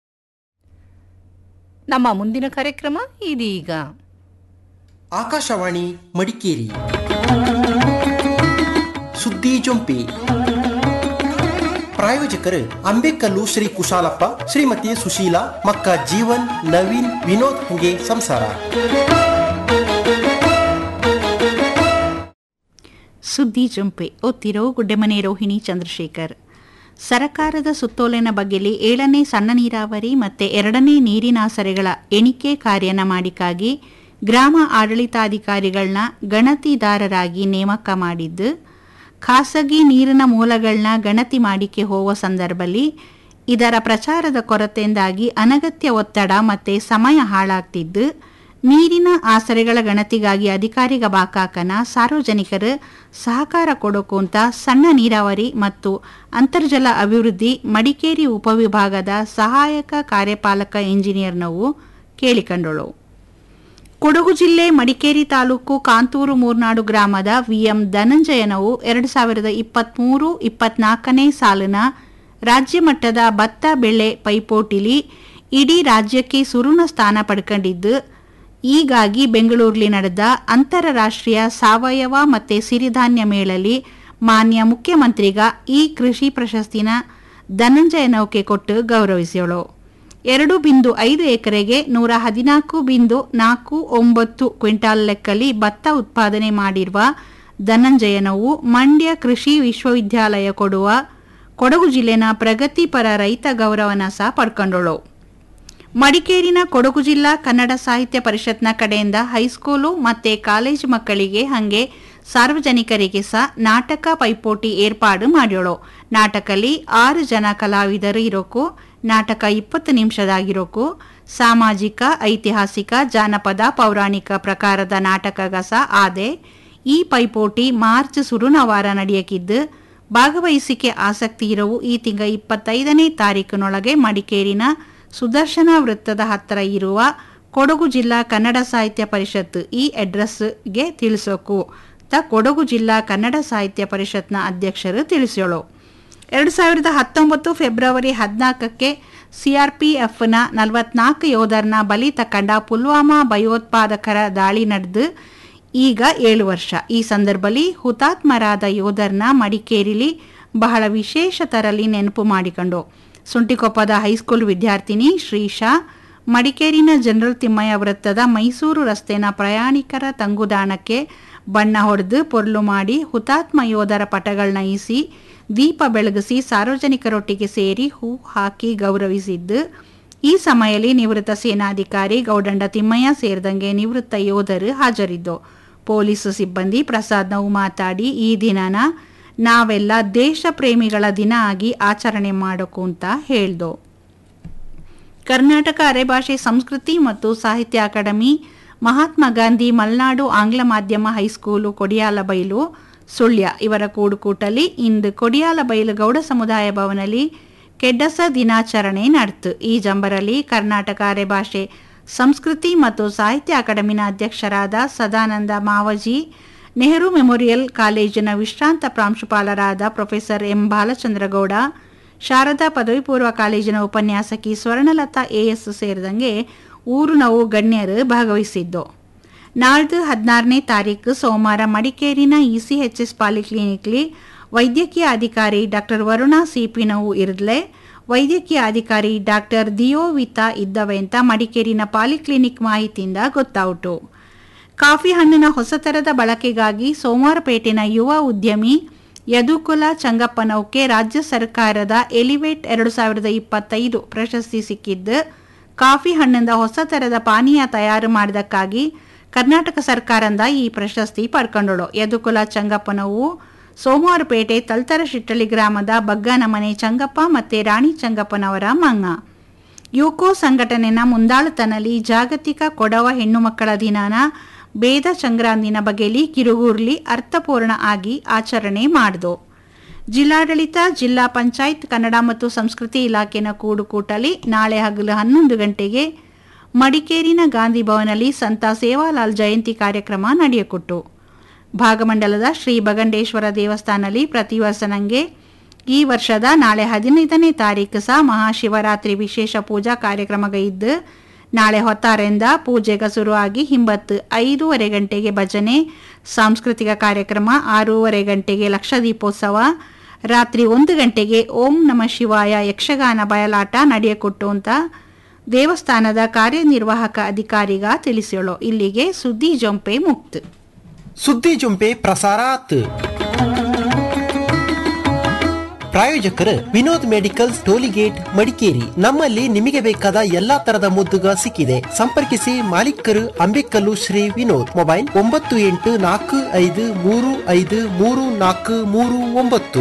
ನಮ್ಮ ಮುಂದಿನ ಕಾರ್ಯಕ್ರಮ ಇದೀಗ ಆಕಾಶವಾಣಿ ಮಡಿಕೇರಿ ಸುದ್ದಿ ಜೊಂಪಿ ಪ್ರಾಯೋಜಕರು ಅಂಬೇಕಲ್ಲು ಶ್ರೀ ಕುಶಾಲಪ್ಪ ಶ್ರೀಮತಿ ಸುಶೀಲಾ ಮಕ್ಕ ಜೀವನ್ ನವೀನ್ ವಿನೋದ್ ಹಂಗೆ ಸಂಸಾರ ಸುದ್ದಿ ಜಂಪೆ ಓದ್ತಿರೋ ಗುಡ್ಡೆಮನೆ ರೋಹಿಣಿ ಚಂದ್ರಶೇಖರ್ ಸರಕಾರದ ಸುತ್ತೋಲೆನ ಬಗ್ಗೆಲಿ ಏಳನೇ ಸಣ್ಣ ನೀರಾವರಿ ಮತ್ತು ಎರಡನೇ ನೀರಿನಾಸರೆಗಳ ಎಣಿಕೆ ಕಾರ್ಯನ ಮಾಡಿಕಾಗಿ ಗ್ರಾಮ ಆಡಳಿತಾಧಿಕಾರಿಗಳನ್ನ ಗಣತಿದಾರರಾಗಿ ನೇಮಕ ಮಾಡಿದ್ದು ಖಾಸಗಿ ನೀರಿನ ಮೂಲಗಳನ್ನ ಗಣತಿ ಮಾಡಿಕೆ ಹೋಗುವ ಸಂದರ್ಭದಲ್ಲಿ ಇದರ ಪ್ರಚಾರದ ಕೊರತೆಯಿಂದಾಗಿ ಅನಗತ್ಯ ಒತ್ತಡ ಮತ್ತು ಸಮಯ ಹಾಳಾಗ್ತಿದ್ದು ನೀರಿನ ಆಸರೆಗಳ ಗಣತಿಗಾಗಿ ಅಧಿಕಾರಿಗ ಬಾಕಾಕನ ಸಾರ್ವಜನಿಕರು ಸಹಕಾರ ಕೊಡೋಕು ಅಂತ ಸಣ್ಣ ನೀರಾವರಿ ಮತ್ತು ಅಂತರ್ಜಲ ಅಭಿವೃದ್ಧಿ ಮಡಿಕೇರಿ ಉಪವಿಭಾಗದ ಸಹಾಯಕ ಕಾರ್ಯಪಾಲಕ ಇಂಜಿನಿಯರ್ನವು ಕೇಳಿಕೊಂಡಳು ಕೊಡಗು ಜಿಲ್ಲೆ ಮಡಿಕೇರಿ ತಾಲೂಕು ಕಾಂತೂರು ಮೂರ್ನಾಡು ಗ್ರಾಮದ ವಿಎಂ ಧನಂಜಯನವು ಎರಡು ಸಾವಿರದ ಇಪ್ಪತ್ತ್ಮೂರು ಇಪ್ಪತ್ನಾಲ್ಕನೇ ಸಾಲಿನ ರಾಜ್ಯ ಮಟ್ಟದ ಭತ್ತ ಬೆಳೆ ಪೈಪೋಟಿಲಿ ಇಡೀ ರಾಜ್ಯಕ್ಕೆ ಸುರುಣ ಸ್ಥಾನ ಪಡ್ಕೊಂಡಿದ್ದು ಹೀಗಾಗಿ ಬೆಂಗಳೂರಲ್ಲಿ ನಡೆದ ಅಂತಾರಾಷ್ಟ್ರೀಯ ಸಾವಯವ ಮತ್ತು ಸಿರಿಧಾನ್ಯ ಮೇಳಲ್ಲಿ ಮಾನ್ಯ ಮುಖ್ಯಮಂತ್ರಿಗ ಈ ಕೃಷಿ ಪ್ರಶಸ್ತಿನ ಧನಂಜಯ ನೌಕೆ ಕೊಟ್ಟು ಗೌರವಿಸಿದಳು ಎರಡು ಬಿಂದು ಐದು ಎಕರೆಗೆ ನೂರ ಹದಿನಾಲ್ಕು ಬಿಂದು ನಾಲ್ಕು ಒಂಬತ್ತು ಕ್ವಿಂಟಾಲ್ ಲೆಕ್ಕಲ್ಲಿ ಭತ್ತ ಉತ್ಪಾದನೆ ಮಾಡಿರುವ ಧನಂಜಯನವು ಮಂಡ್ಯ ಕೃಷಿ ವಿಶ್ವವಿದ್ಯಾಲಯ ಕೊಡುವ ಕೊಡಗು ಜಿಲ್ಲೆನ ಪ್ರಗತಿಪರ ರೈತ ಗೌರವನ ಸಹ ಪಡ್ಕೊಂಡಳು ಮಡಿಕೇರಿನ ಕೊಡಗು ಜಿಲ್ಲಾ ಕನ್ನಡ ಸಾಹಿತ್ಯ ಪರಿಷತ್ನ ಕಡೆಯಿಂದ ಹೈಸ್ಕೂಲು ಮತ್ತೆ ಕಾಲೇಜು ಮಕ್ಕಳಿಗೆ ಹಾಗೆ ಸಾರ್ವಜನಿಕರಿಗೆ ಸಹ ನಾಟಕ ಪೈಪೋಟಿ ಏರ್ಪಾಡು ಮಾಡ್ಯೋಳು ನಾಟಕಲ್ಲಿ ಆರು ಜನ ಕಲಾವಿದರು ಇರೋಕು ನಾಟಕ ಇಪ್ಪತ್ತು ನಿಮಿಷದಾಗಿರೋಕು ಸಾಮಾಜಿಕ ಐತಿಹಾಸಿಕ ಜಾನಪದ ಪೌರಾಣಿಕ ಪ್ರಕಾರದ ನಾಟಕಗ ಸಹ ಆದೆ ಈ ಪೈಪೋಟಿ ಮಾರ್ಚ್ ಸುರುನವಾರ ನಡೆಯಕಿದ್ದು ಭಾಗವಹಿಸಿಕೆ ಆಸಕ್ತಿ ಇರವು ಈ ತಿಂಗ ಇಪ್ಪತ್ತೈದನೇ ತಾರೀಕಿನೊಳಗೆ ಮಡಿಕೇರಿನ ಸುದರ್ಶನ ವೃತ್ತದ ಹತ್ತಿರ ಇರುವ ಕೊಡಗು ಜಿಲ್ಲಾ ಕನ್ನಡ ಸಾಹಿತ್ಯ ಪರಿಷತ್ ಈ ಅಡ್ರೆಸ್ಗೆ ತಿಳಿಸೋಕು ತ ಕೊಡಗು ಜಿಲ್ಲಾ ಕನ್ನಡ ಸಾಹಿತ್ಯ ಪರಿಷತ್ನ ಅಧ್ಯಕ್ಷರು ತಿಳಿಸ್ಯೋಳು ಎರಡು ಸಾವಿರದ ಹತ್ತೊಂಬತ್ತು ಫೆಬ್ರವರಿ ಹದಿನಾಲ್ಕಕ್ಕೆ ಸಿಆರ್ಪಿಎಫ್ನ ನಲವತ್ನಾಲ್ಕು ಯೋಧರನ್ನ ಬಲಿ ತಕ್ಕಂಡ ಪುಲ್ವಾಮಾ ಭಯೋತ್ಪಾದಕರ ದಾಳಿ ನಡೆದು ಈಗ ಏಳು ವರ್ಷ ಈ ಸಂದರ್ಭದಲ್ಲಿ ಹುತಾತ್ಮರಾದ ಯೋಧರನ್ನ ಮಡಿಕೇರಿಲಿ ಬಹಳ ವಿಶೇಷ ತರಲ್ಲಿ ನೆನಪು ಮಾಡಿಕೊಂಡು ಸುಂಟಿಕೊಪ್ಪದ ಹೈಸ್ಕೂಲ್ ವಿದ್ಯಾರ್ಥಿನಿ ಶ್ರೀಶಾ ಮಡಿಕೇರಿನ ಜನರಲ್ ತಿಮ್ಮಯ್ಯ ವೃತ್ತದ ಮೈಸೂರು ರಸ್ತೆನ ಪ್ರಯಾಣಿಕರ ತಂಗುದಾಣಕ್ಕೆ ಬಣ್ಣ ಹೊಡೆದು ಪೊರ್ಲು ಮಾಡಿ ಹುತಾತ್ಮ ಯೋಧರ ಪಟಗಳನ್ನ ಇಸಿ ದೀಪ ಬೆಳಗಿಸಿ ಸಾರ್ವಜನಿಕರೊಟ್ಟಿಗೆ ಸೇರಿ ಹೂ ಹಾಕಿ ಗೌರವಿಸಿದ್ದು ಈ ಸಮಯದಲ್ಲಿ ನಿವೃತ್ತ ಸೇನಾಧಿಕಾರಿ ಗೌಡಂಡ ತಿಮ್ಮಯ್ಯ ಸೇರಿದಂಗೆ ನಿವೃತ್ತ ಯೋಧರು ಹಾಜರಿದ್ದು ಪೊಲೀಸ್ ಸಿಬ್ಬಂದಿ ಪ್ರಸಾದ್ ನೋವು ಮಾತಾಡಿ ಈ ದಿನನ ನಾವೆಲ್ಲ ದೇಶ ಪ್ರೇಮಿಗಳ ದಿನ ಆಗಿ ಆಚರಣೆ ಮಾಡೋಕು ಅಂತ ಹೇಳ್ದು ಕರ್ನಾಟಕ ಅರೆಭಾಷೆ ಸಂಸ್ಕೃತಿ ಮತ್ತು ಸಾಹಿತ್ಯ ಅಕಾಡೆಮಿ ಮಹಾತ್ಮ ಗಾಂಧಿ ಮಲೆನಾಡು ಆಂಗ್ಲ ಮಾಧ್ಯಮ ಹೈಸ್ಕೂಲು ಕೊಡಿಯಾಲಬೈಲು ಸುಳ್ಯ ಇವರ ಕೂಡುಕೂಟಲ್ಲಿ ಇಂದು ಕೊಡಿಯಾಲಬೈಲು ಗೌಡ ಸಮುದಾಯ ಭವನಲ್ಲಿ ಕೆಡ್ಡಸ ದಿನಾಚರಣೆ ನಡೆತು ಈ ಜಂಬರಲ್ಲಿ ಕರ್ನಾಟಕ ಅರೆಭಾಷೆ ಸಂಸ್ಕೃತಿ ಮತ್ತು ಸಾಹಿತ್ಯ ಅಕಾಡೆಮಿನ ಅಧ್ಯಕ್ಷರಾದ ಸದಾನಂದ ಮಾವಜಿ ನೆಹರು ಮೆಮೋರಿಯಲ್ ಕಾಲೇಜಿನ ವಿಶ್ರಾಂತ ಪ್ರಾಂಶುಪಾಲರಾದ ಪ್ರೊಫೆಸರ್ ಎಂ ಬಾಲಚಂದ್ರಗೌಡ ಶಾರದಾ ಪದವಿ ಪೂರ್ವ ಕಾಲೇಜಿನ ಉಪನ್ಯಾಸಕಿ ಸ್ವರ್ಣಲತಾ ಎಎಸ್ ಸೇರಿದಂಗೆ ಊರಿನವು ಗಣ್ಯರು ಭಾಗವಹಿಸಿದ್ದು ನಾಳ್ದು ಹದಿನಾರನೇ ತಾರೀಕು ಸೋಮವಾರ ಮಡಿಕೇರಿನ ಇಸಿಎಚ್ಎಸ್ ಪಾಲಿಕ್ಲಿನಿಕ್ಲಿ ವೈದ್ಯಕೀಯ ಅಧಿಕಾರಿ ಡಾಕ್ಟರ್ ವರುಣಾ ಸಿಪಿನವು ಇರದ್ಲೆ ವೈದ್ಯಕೀಯ ಅಧಿಕಾರಿ ಡಾಕ್ಟರ್ ದಿಯೋವಿತಾ ಇದ್ದವೆ ಅಂತ ಮಡಿಕೇರಿನ ಪಾಲಿಕ್ಲಿನಿಕ್ ಮಾಹಿತಿಯಿಂದ ಗೊತ್ತಾಯಿತು ಕಾಫಿ ಹಣ್ಣಿನ ಹೊಸತರದ ಬಳಕೆಗಾಗಿ ಸೋಮವಾರಪೇಟೆನ ಯುವ ಉದ್ಯಮಿ ಯದುಕುಲ ಚಂಗಪ್ಪನವಕ್ಕೆ ರಾಜ್ಯ ಸರ್ಕಾರದ ಎಲಿವೇಟ್ ಎರಡು ಸಾವಿರದ ಇಪ್ಪತ್ತೈದು ಪ್ರಶಸ್ತಿ ಸಿಕ್ಕಿದ್ದು ಕಾಫಿ ಹಣ್ಣಿಂದ ಹೊಸ ಥರದ ಪಾನೀಯ ತಯಾರು ಮಾಡಿದಕ್ಕಾಗಿ ಕರ್ನಾಟಕ ಸರ್ಕಾರದಿಂದ ಈ ಪ್ರಶಸ್ತಿ ಪಡ್ಕೊಂಡಳು ಯದುಕುಲ ಚಂಗಪ್ಪನವು ಸೋಮವಾರಪೇಟೆ ತಲ್ತರ ಶಿಟ್ಟಳ್ಳಿ ಗ್ರಾಮದ ಬಗ್ಗನಮನೆ ಚಂಗಪ್ಪ ಮತ್ತು ರಾಣಿ ಚಂಗಪ್ಪನವರ ಮಂಗ ಯುಕೋ ಸಂಘಟನೆನ ಮುಂದಾಳುತನಲ್ಲಿ ಜಾಗತಿಕ ಕೊಡವ ಹೆಣ್ಣು ಮಕ್ಕಳ ದಿನಾನ ಬೇದ ಸಂಕ್ರಾಂತಿನ ಬಗೆಯಲ್ಲಿ ಕಿರುಗೂರ್ಲಿ ಅರ್ಥಪೂರ್ಣ ಆಗಿ ಆಚರಣೆ ಮಾಡ್ದು ಜಿಲ್ಲಾಡಳಿತ ಜಿಲ್ಲಾ ಪಂಚಾಯತ್ ಕನ್ನಡ ಮತ್ತು ಸಂಸ್ಕೃತಿ ಇಲಾಖೆನ ಕೂಡುಕೂಟಲಿ ನಾಳೆ ಹಗಲು ಹನ್ನೊಂದು ಗಂಟೆಗೆ ಮಡಿಕೇರಿನ ಗಾಂಧಿ ಭವನಲ್ಲಿ ಸಂತ ಸೇವಾಲಾಲ್ ಜಯಂತಿ ಕಾರ್ಯಕ್ರಮ ನಡೆಯಕೊಟ್ಟು ಭಾಗಮಂಡಲದ ಶ್ರೀ ಬಗಂಡೇಶ್ವರ ದೇವಸ್ಥಾನದಲ್ಲಿ ಪ್ರತಿ ವರ್ಷ ನಂಗೆ ಈ ವರ್ಷದ ನಾಳೆ ಹದಿನೈದನೇ ತಾರೀಕು ಸಹ ಮಹಾಶಿವರಾತ್ರಿ ವಿಶೇಷ ಪೂಜಾ ಕಾರ್ಯಕ್ರಮಗ ಇದ್ದು ನಾಳೆ ಹೊತ್ತಾರೆಂದ ಪೂಜೆಗ ಶುರುವಾಗಿ ಹಿಂಬತ್ತು ಐದೂವರೆ ಗಂಟೆಗೆ ಭಜನೆ ಸಾಂಸ್ಕೃತಿಕ ಕಾರ್ಯಕ್ರಮ ಆರೂವರೆ ಗಂಟೆಗೆ ಲಕ್ಷದೀಪೋತ್ಸವ ರಾತ್ರಿ ಒಂದು ಗಂಟೆಗೆ ಓಂ ನಮ ಶಿವಾಯ ಯಕ್ಷಗಾನ ಬಯಲಾಟ ನಡೆಯಕೊಟ್ಟು ಅಂತ ದೇವಸ್ಥಾನದ ಕಾರ್ಯನಿರ್ವಾಹಕ ಅಧಿಕಾರಿಗ ತಿಳಿಸ್ಯೋಳು ಇಲ್ಲಿಗೆ ಸುದ್ದಿ ಜೊಂಪೆ ಮುಕ್ತ ಸುದ್ದಿ ಜುಂಪೆ ಪ್ರಸಾರಾತ್ ಪ್ರಾಯೋಜಕರು ವಿನೋದ್ ಮೆಡಿಕಲ್ಸ್ ಟೋಲಿಗೇಟ್ ಮಡಿಕೇರಿ ನಮ್ಮಲ್ಲಿ ನಿಮಗೆ ಬೇಕಾದ ಎಲ್ಲಾ ತರದ ಮುದ್ದುಗ ಸಿಕ್ಕಿದೆ ಸಂಪರ್ಕಿಸಿ ಮಾಲೀಕರು ಅಂಬೇಕಲ್ಲು ಶ್ರೀ ವಿನೋದ್ ಮೊಬೈಲ್ ಒಂಬತ್ತು ಎಂಟು ನಾಲ್ಕು ಐದು ಮೂರು ಐದು ಮೂರು ನಾಲ್ಕು ಮೂರು ಒಂಬತ್ತು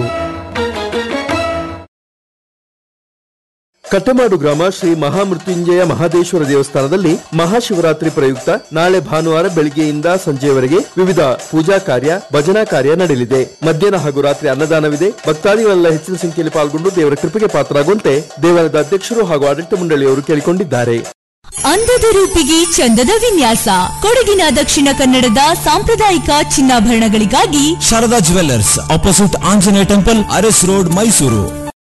ಕಟ್ಟಮಾಡು ಗ್ರಾಮ ಶ್ರೀ ಮಹಾಮೃತ್ಯುಂಜಯ ಮಹಾದೇಶ್ವರ ದೇವಸ್ಥಾನದಲ್ಲಿ ಮಹಾಶಿವರಾತ್ರಿ ಪ್ರಯುಕ್ತ ನಾಳೆ ಭಾನುವಾರ ಬೆಳಗ್ಗೆಯಿಂದ ಸಂಜೆಯವರೆಗೆ ವಿವಿಧ ಪೂಜಾ ಕಾರ್ಯ ಭಜನಾ ಕಾರ್ಯ ನಡೆಯಲಿದೆ ಮಧ್ಯಾಹ್ನ ಹಾಗೂ ರಾತ್ರಿ ಅನ್ನದಾನವಿದೆ ಭಕ್ತಾದಿಗಳೆಲ್ಲ ಹೆಚ್ಚಿನ ಸಂಖ್ಯೆಯಲ್ಲಿ ಪಾಲ್ಗೊಂಡು ದೇವರ ಕೃಪೆಗೆ ಪಾತ್ರರಾಗುವಂತೆ ದೇವಾಲಯದ ಅಧ್ಯಕ್ಷರು ಹಾಗೂ ಆಡಳಿತ ಮಂಡಳಿಯವರು ಕೇಳಿಕೊಂಡಿದ್ದಾರೆ ಅಂದದ ರೂಪಿಗೆ ಚಂದದ ವಿನ್ಯಾಸ ಕೊಡಗಿನ ದಕ್ಷಿಣ ಕನ್ನಡದ ಸಾಂಪ್ರದಾಯಿಕ ಚಿನ್ನಾಭರಣಗಳಿಗಾಗಿ Sharada jewellers opposite Anjaneya temple Aras road Mysuru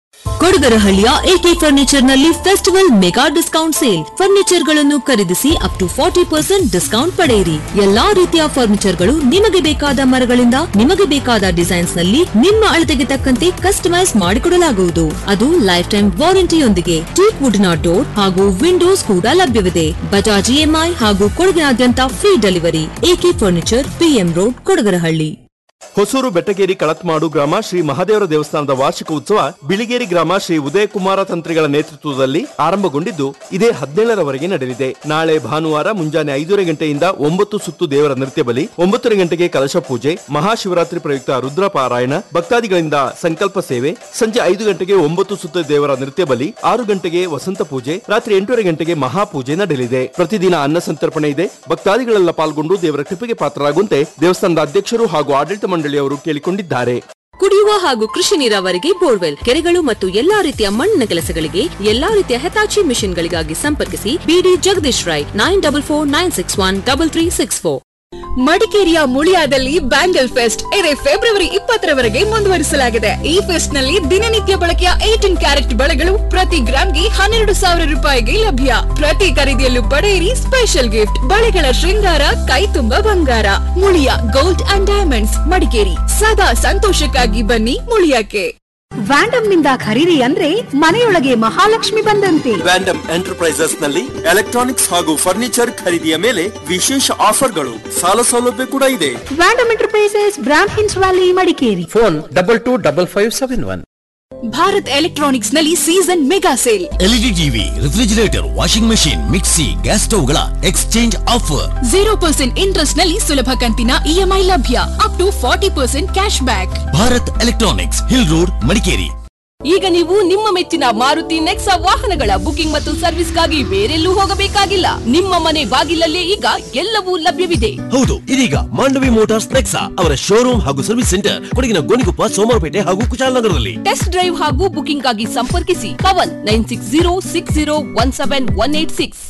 ಕೊಡಗರಹಳ್ಳಿಯ ಎಕೆ ಫರ್ನಿಚರ್ ನಲ್ಲಿ festival mega discount sale furniture ಗಳನ್ನು ಖರೀದಿಸಿ up to forty percent discount ಪಡೆಯಿರಿ ಎಲ್ಲಾ ರೀತಿಯ ಫರ್ನಿಚರ್ ಗಳು ನಿಮಗೆ ಬೇಕಾದ ಮರಗಳಿಂದ ನಿಮಗೆ ಬೇಕಾದ ಡಿಸೈನ್ಸ್ ನಲ್ಲಿ ನಿಮ್ಮ ಅಳತೆಗೆ ತಕ್ಕಂತೆ ಕಸ್ಟಮೈಸ್ ಮಾಡಿಕೊಡಲಾಗುವುದು ಅದು ಲೈಫ್ ಟೈಮ್ ವಾರಂಟಿಯೊಂದಿಗೆ ಟೀಕ್ ವುಡ್ನ ಡೋರ್ ಹಾಗೂ ವಿಂಡೋಸ್ ಕೂಡ ಲಭ್ಯವಿದೆ ಬಜಾಜ್ ಇಎಂಐ ಹಾಗೂ ಕೊಡಗಿನಾದ್ಯಂತ free delivery AK furniture PM road Kodagarahalli Hosur Bettageri Kalathmadu ಗ್ರಾಮ ಶ್ರೀ ಮಹಾದೇವರ ದೇವಸ್ಥಾನದ ವಾರ್ಷಿಕ ಉತ್ಸವ ಬಿಳಿಗೇರಿ ಗ್ರಾಮ ಶ್ರೀ ಉದಯಕುಮಾರ ತಂತ್ರಿಗಳ ನೇತೃತ್ವದಲ್ಲಿ ಆರಂಭಗೊಂಡಿದ್ದು ಇದೇ ಹದಿನೇಳರವರೆಗೆ ನಡೆಯಲಿದೆ ನಾಳೆ ಭಾನುವಾರ ಮುಂಜಾನೆ ಐದೂವರೆ ಗಂಟೆಯಿಂದ ಒಂಬತ್ತು ಸುತ್ತು ದೇವರ ನೃತ್ಯ ಬಲಿ ಒಂಬತ್ತரை ಗಂಟೆಗೆ ಕಲಶ ಪೂಜೆ ಮಹಾಶಿವರಾತ್ರಿ ಪ್ರಯುಕ್ತ ರುದ್ರ ಪಾರಾಯಣ ಭಕ್ತಾದಿಗಳಿಂದ ಸಂಕಲ್ಪ ಸೇವೆ ಸಂಜೆ ಐದು ಗಂಟೆಗೆ ಒಂಬತ್ತು ಸುತ್ತು ದೇವರ ನೃತ್ಯ ಬಲಿ ಆರು ಗಂಟೆಗೆ ವಸಂತ ಪೂಜೆ ರಾತ್ರಿ ಎಂಟೂವರೆ ಗಂಟೆಗೆ ಮಹಾಪೂಜೆ ನಡೆಯಲಿದೆ ಪ್ರತಿದಿನ ಅನ್ನ ಸಂತರ್ಪಣೆ ಇದೆ ಭಕ್ತಾದಿಗಳೆಲ್ಲ ಪಾಲ್ಗೊಂಡು ದೇವರ ಕೃಪೆಗೆ ಪಾತ್ರರಾಗುವಂತೆ ದೇವಸ್ಥಾನದ ಅಧ್ಯಕ್ಷರು ಹಾಗೂ ಆಡಳಿತ ಮಂಡಳಿಯವರು ಕೇಳಿಕೊಂಡಿದ್ದಾರೆ ಕುಡಿಯುವ ಹಾಗೂ ಕೃಷಿ ನೀರಾವರಿಗೆ ಬೋರ್ವೆಲ್ ಕೆರೆಗಳು ಮತ್ತು ಎಲ್ಲಾ ರೀತಿಯ ಮಣ್ಣಿನ ಕೆಲಸಗಳಿಗೆ ಎಲ್ಲಾ ರೀತಿಯ ಹೆತಾಚಿ ಮಿಷನ್ಗಳಿಗಾಗಿ ಸಂಪರ್ಕಿಸಿ ಬಿಡಿ Jagadish Rai nine double four nine six one double three six four ಮಡಿಕೇರಿಯ ಮುಳಿಯಾದಲ್ಲಿ ಬ್ಯಾಂಗಲ್ ಫೆಸ್ಟ್ ಇದೇ ಫೆಬ್ರವರಿ ಇಪ್ಪತ್ತರವರೆಗೆ ಮುಂದುವರಿಸಲಾಗಿದೆ ಈ ಫೆಸ್ಟ್ ನಲ್ಲಿ ದಿನನಿತ್ಯ ಬಳಕೆಯ ಏಟೀನ್ ಕ್ಯಾರೆಟ್ ಬಳೆಗಳು ಪ್ರತಿ ಗ್ರಾಮ್ಗೆ ಹನ್ನೆರಡು ಸಾವಿರ ರೂಪಾಯಿಗೆ ಲಭ್ಯ ಪ್ರತಿ ಖರೀದಿಯಲ್ಲೂ ಪಡೆಯಿರಿ ಸ್ಪೆಷಲ್ ಗಿಫ್ಟ್ ಬಳೆಗಳ ಶೃಂಗಾರ ಕೈ ತುಂಬ ಬಂಗಾರ Muliya gold and diamonds Madikeri ಸದಾ ಸಂತೋಷಕ್ಕಾಗಿ ಬನ್ನಿ ಮುಳಿಯಕ್ಕೆ ವ್ಯಾಂಡಮ್ ನಿಂದ ಖರೀದಿ ಅಂದ್ರೆ ಮನೆಯೊಳಗೆ ಮಹಾಲಕ್ಷ್ಮಿ ಬಂದಂತೆ ವ್ಯಾಂಡಮ್ ಎಂಟರ್ಪ್ರೈಸಸ್ ನಲ್ಲಿ ಎಲೆಕ್ಟ್ರಾನಿಕ್ಸ್ ಹಾಗೂ ಫರ್ನಿಚರ್ ಖರೀದಿಯ ಮೇಲೆ ವಿಶೇಷ ಆಫರ್ಗಳು ಸಾಲ ಸೌಲಭ್ಯ ಕೂಡ ಇದೆ ವ್ಯಾಂಡಮ್ ಎಂಟರ್ಪ್ರೈಸಸ್ ಬ್ರಾಂಡ್ ಹಿನ್ಸ್ valley Madikeri phone double two double five seven one Bharat electronics ನಲ್ಲಿ season mega sale LED TV refrigerator washing machine mixie gas ಸ್ಟವ್ಗಳ exchange offer zero percent interest ನಲ್ಲಿ ಸುಲಭ ಕಂತಿನ ಇಎಂಐ ಲಭ್ಯ up to forty percent cash back Bharat electronics hill road Madikeri ಈಗ ನೀವು ನಿಮ್ಮ ಮೆಚ್ಚಿನ ಮಾರುತಿ ನೆಕ್ಸಾ ವಾಹನಗಳ ಬುಕಿಂಗ್ ಮತ್ತು ಸರ್ವಿಸ್ಗಾಗಿ ಬೇರೆಲ್ಲೂ ಹೋಗಬೇಕಾಗಿಲ್ಲ ನಿಮ್ಮ ಮನೆ ಬಾಗಿಲಲ್ಲೇ ಈಗ ಎಲ್ಲವೂ ಲಭ್ಯವಿದೆ ಹೌದು ಇದೀಗ ಮಾಂಡವಿ ಮೋಟಾರ್ಸ್ ನೆಕ್ಸಾ ಅವರ ಶೋರೂಮ್ ಹಾಗೂ ಸರ್ವಿಸ್ ಸೆಂಟರ್ ಕೊಡಗಿನ ಗೋಣಿಕೊಪ್ಪ ಸೋಮವಾರಪೇಟೆ ಹಾಗೂ ಕುಶಾಲನಗರದಲ್ಲಿ ಟೆಸ್ಟ್ ಡ್ರೈವ್ ಹಾಗೂ ಬುಕಿಂಗ್ ಆಗಿ ಸಂಪರ್ಕಿಸಿ Pavan nine six zero six zero one seven one eight six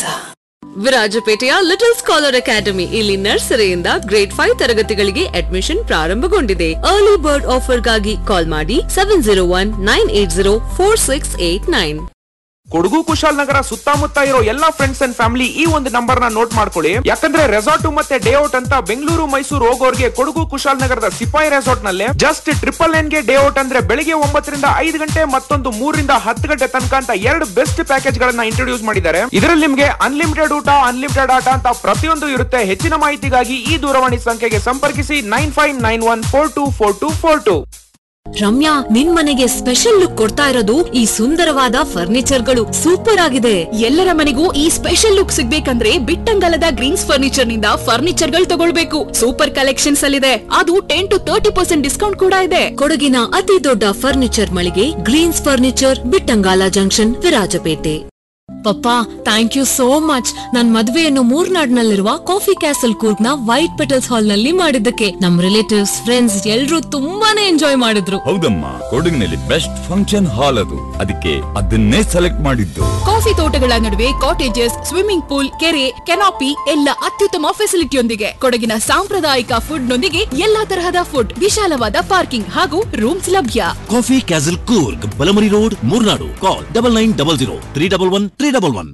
ವಿರಾಜಪೇಟೆಯ ಲಿಟಲ್ ಸ್ಕಾಲರ್ ಅಕಾಡೆಮಿ ಇಲ್ಲಿ ನರ್ಸರಿಯಿಂದ ಗ್ರೇಡ್ ಫೈವ್ ತರಗತಿಗಳಿಗೆ ಅಡ್ಮಿಷನ್ ಪ್ರಾರಂಭಗೊಂಡಿದೆ ಅರ್ಲಿ ಬರ್ಡ್ ಆಫರ್ಗಾಗಿ ಕಾಲ್ ಮಾಡಿ seven zero one nine eight zero four six eight nine Kodagu Kushalnagar ಸುತ್ತಮುತ್ತ ಇರೋ ಎಲ್ಲಾ ಫ್ರೆಂಡ್ಸ್ ಅಂಡ್ ಫ್ಯಾಮಿಲಿ ಈ ಒಂದು ನಂಬರ್ ನ ನೋಟ್ ಮಾಡ್ಕೊಳ್ಳಿ ಯಾಕಂದ್ರೆ ರೆಸಾರ್ಟ್ ಮತ್ತೆ ಡೇ ಔಟ್ ಅಂತ ಬೆಂಗಳೂರು ಮೈಸೂರು ಹೋಗೋರ್ಗೆ ಕೊಡಗು ಕುಶಾಲನಗರದ ಸಿಪಾಯಿ ರೆಸಾರ್ಟ್ ನಲ್ಲಿ ಜಸ್ಟ್ ಟ್ರಿಪಲ್ ನೈನ್ ಗೆ ಡೇ ಔಟ್ ಅಂದ್ರೆ ಬೆಳಿಗ್ಗೆ ಒಂಬತ್ತರಿಂದ ಐದು ಗಂಟೆ ಮತ್ತೊಂದು ಮೂರರಿಂದ ಹತ್ತು ಗಂಟೆ ತನಕ ಅಂತ ಎರಡು ಬೆಸ್ಟ್ ಪ್ಯಾಕೇಜ್ ಗಳನ್ನ ಇಂಟ್ರೊಡ್ಯೂಸ್ ಮಾಡಿದ್ದಾರೆ ಇದರಲ್ಲಿ ನಿಮ್ಗೆ ಅನ್ಲಿಮಿಟೆಡ್ ಊಟ ಅನ್ಲಿಮಿಟೆಡ್ ಆಟ ಅಂತ ಪ್ರತಿಯೊಂದು ಇರುತ್ತೆ ಹೆಚ್ಚಿನ ಮಾಹಿತಿಗಾಗಿ ಈ ದೂರವಾಣಿ ಸಂಖ್ಯೆಗೆ ಸಂಪರ್ಕಿಸಿ nine five nine one four two four two four two Ramya ನಿನ್ ಮನೆಗೆ ಸ್ಪೆಷಲ್ ಲುಕ್ ಕೊಡ್ತಾ ಇರೋದು ಈ ಸುಂದರವಾದ ಫರ್ನಿಚರ್ಗಳು ಸೂಪರ್ ಆಗಿದೆ ಎಲ್ಲರ ಮನೆಗೂ ಈ ಸ್ಪೆಷಲ್ ಲುಕ್ ಸಿಗ್ಬೇಕಂದ್ರೆ ಬಿಟ್ಟಂಗಲದ ಗ್ರೀನ್ಸ್ ಫರ್ನಿಚರ್ ನಿಂದ ಫರ್ನಿಚರ್ ಗಳು ತಗೊಳ್ಬೇಕು ಸೂಪರ್ ಕಲೆಕ್ಷನ್ಸ್ ಅಲ್ಲಿದೆ ಅದು ten to thirty percent discount ಕೂಡ ಇದೆ ಕೊಡಗಿನ ಅತಿ ದೊಡ್ಡ ಫರ್ನಿಚರ್ ಮಳಿಗೆ greens furniture Bittangala junction Virajpet ಪಪ್ಪ ಥ್ಯಾಂಕ್ ಯು ಸೋ ಮಚ್ ನನ್ ಮದುವೆಯನ್ನು ಮೂರ್ನಾಡ್ನಲ್ಲಿರುವ ಕಾಫಿ ಕ್ಯಾಸಲ್ ಕೂರ್ಗ್ ನ ವೈಟ್ ಪೆಟಲ್ಸ್ ಹಾಲ್ ನಲ್ಲಿ ಮಾಡಿದ್ದಕ್ಕೆ ನಮ್ ರಿಲೇಟಿವ್ಸ್ ಫ್ರೆಂಡ್ಸ್ ಎಲ್ರೂ ತುಂಬಾನೇ ಎಂಜಾಯ್ ಮಾಡಿದ್ರು ಹೌದಮ್ಮ ಕೊಡಗಿನಲ್ಲಿ ಬೆಸ್ಟ್ ಫಂಕ್ಷನ್ ಹಾಲ್ ಅದು ಅದಕ್ಕೆ ಅದನ್ನೇ ಸೆಲೆಕ್ಟ್ ಮಾಡಿದ್ದು ಕಾಫಿ ತೋಟಗಳ ನಡುವೆ ಕಾಟೇಜಸ್ ಸ್ವಿಮ್ಮಿಂಗ್ ಪೂಲ್ ಕೆರೆ ಕೆನಾಪಿ ಎಲ್ಲ ಅತ್ಯುತ್ತಮ ಫೆಸಿಲಿಟಿಯೊಂದಿಗೆ ಕೊಡಗಿನ ಸಾಂಪ್ರದಾಯಿಕ ಫುಡ್ ನೊಂದಿಗೆ ಎಲ್ಲಾ ತರಹದ ಫುಡ್ ವಿಶಾಲವಾದ ಪಾರ್ಕಿಂಗ್ ಹಾಗೂ ರೂಮ್ಸ್ ಲಭ್ಯ coffee castle Coorg Balamuri road Murnad call double nine double zero three double one three double one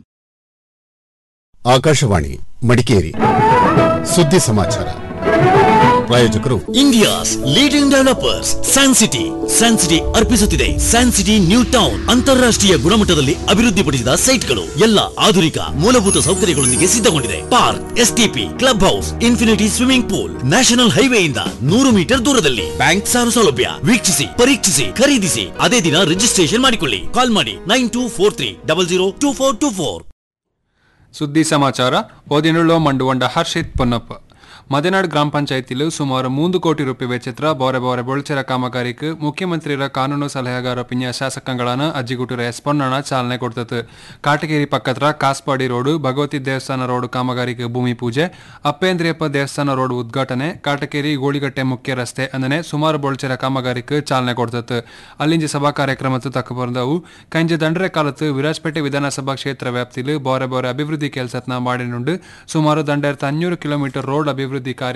Akashvani Madikeri ಸುದ್ದಿ ಸಮಾಚಾರ ಪ್ರಾಯೋಜಕರು India's leading developers San City San City ಅರ್ಪಿಸುತ್ತಿದೆ ಸ್ಯಾನ್ ಸಿಟಿ ನ್ಯೂ ಟೌನ್ ಅಂತಾರಾಷ್ಟ್ರೀಯ ಗುಣಮಟ್ಟದಲ್ಲಿ ಅಭಿವೃದ್ಧಿಪಡಿಸಿದ ಸೈಟ್ಗಳು ಎಲ್ಲ ಆಧುನಿಕ ಮೂಲಭೂತ ಸೌಕರ್ಯಗಳೊಂದಿಗೆ ಸಿದ್ಧಗೊಂಡಿದೆ park STP club house infinity swimming pool national ಹೈವೇಯಿಂದ ನೂರು ಮೀಟರ್ ದೂರದಲ್ಲಿ ಬ್ಯಾಂಕ್ ಸಾಲ ಸೌಲಭ್ಯ ವೀಕ್ಷಿಸಿ ಪರೀಕ್ಷಿಸಿ ಖರೀದಿಸಿ ಅದೇ ದಿನ ರಿಜಿಸ್ಟ್ರೇಷನ್ ಮಾಡಿಕೊಳ್ಳಿ ಕಾಲ್ ಮಾಡಿ nine two four three double zero two four two four ಸುದ್ದಿ ಸಮಾಚಾರ ಓದಿನುಳ್ಳೋ ಮಂಡುವಂಡ ಹರ್ಷಿತ್ ಪೊನ್ನಪ್ಪ ಮದೆನಾಡ್ ಗ್ರಾಮ ಪಂಚಾಯತಿಲು ಸುಮಾರು ಮೂಂದು ಕೋಟಿ ರೂಪಾಯಿ ವೆಚ್ಚತ್ರ ಬೋರೆ ಬೋರೆ ಬೊಳ್ಚೆರ ಕಾಮಗಾರಿಕ್ ಮುಖ್ಯಮಂತ್ರಿರ ಕಾನೂನು ಸಲಹೆಗಾರ ಪಿನ್ಯ ಶಾಸಕಂಗಳನ್ನ ಅಜ್ಜಿಗುಟುರ ಎಸ್ ಪೊನ್ನಣ ಚಾಲನೆ ಕೊಡ್ತತು ಕಾಟಗೇರಿ ಪಕ್ಕತ್ರ ಕಾಸ್ಪಾಡಿ ರೋಡು ಭಗವತಿ ದೇವಸ್ಥಾನ ರೋಡ್ ಕಾಮಗಾರಿಕೆ ಭೂಮಿ ಪೂಜೆ ಅಪ್ಪೇಂದ್ರಿಯಪ್ಪ ದೇವಸ್ಥಾನ ರೋಡ್ ಉದ್ಘಾಟನೆ ಕಾಟಕೇರಿ ಗೋಳಿಗಟ್ಟೆ ಮುಖ್ಯ ರಸ್ತೆ ಅಂದರೆ ಸುಮಾರು ಬೊಳ್ಚೆರ ಕಾಮಗಾರಿಕ್ ಚಾಲನೆ ಕೊಡ್ತತು ಅಲ್ಲಿಂಜಿ ಸಭಾ ಕಾರ್ಯಕ್ರಮತ್ತು ತಕ್ಕ ಬಂದವು ಕಂಜೆ ದಂಡ್ರೆ ಕಾಲತ್ತು ವಿರಾಜಪೇಟೆ ವಿಧಾನಸಭಾ ಕ್ಷೇತ್ರ ವ್ಯಾಪ್ತಿಲು ಬೋರೆ ಬೋರೆ ಅಭಿವೃದ್ಧಿ ಕೆಲಸತ್ನ ಮಾಡಿನುಂಡು ಸುಮಾರು ದಂಡಾಯಿರത്തി ಅഞ്ഞൂറ് ಕಿಲೋಮೀಟರ್ ರೋಡ್ ಅಭಿವೃದ್ಧಿ ಕಾರ್ಯ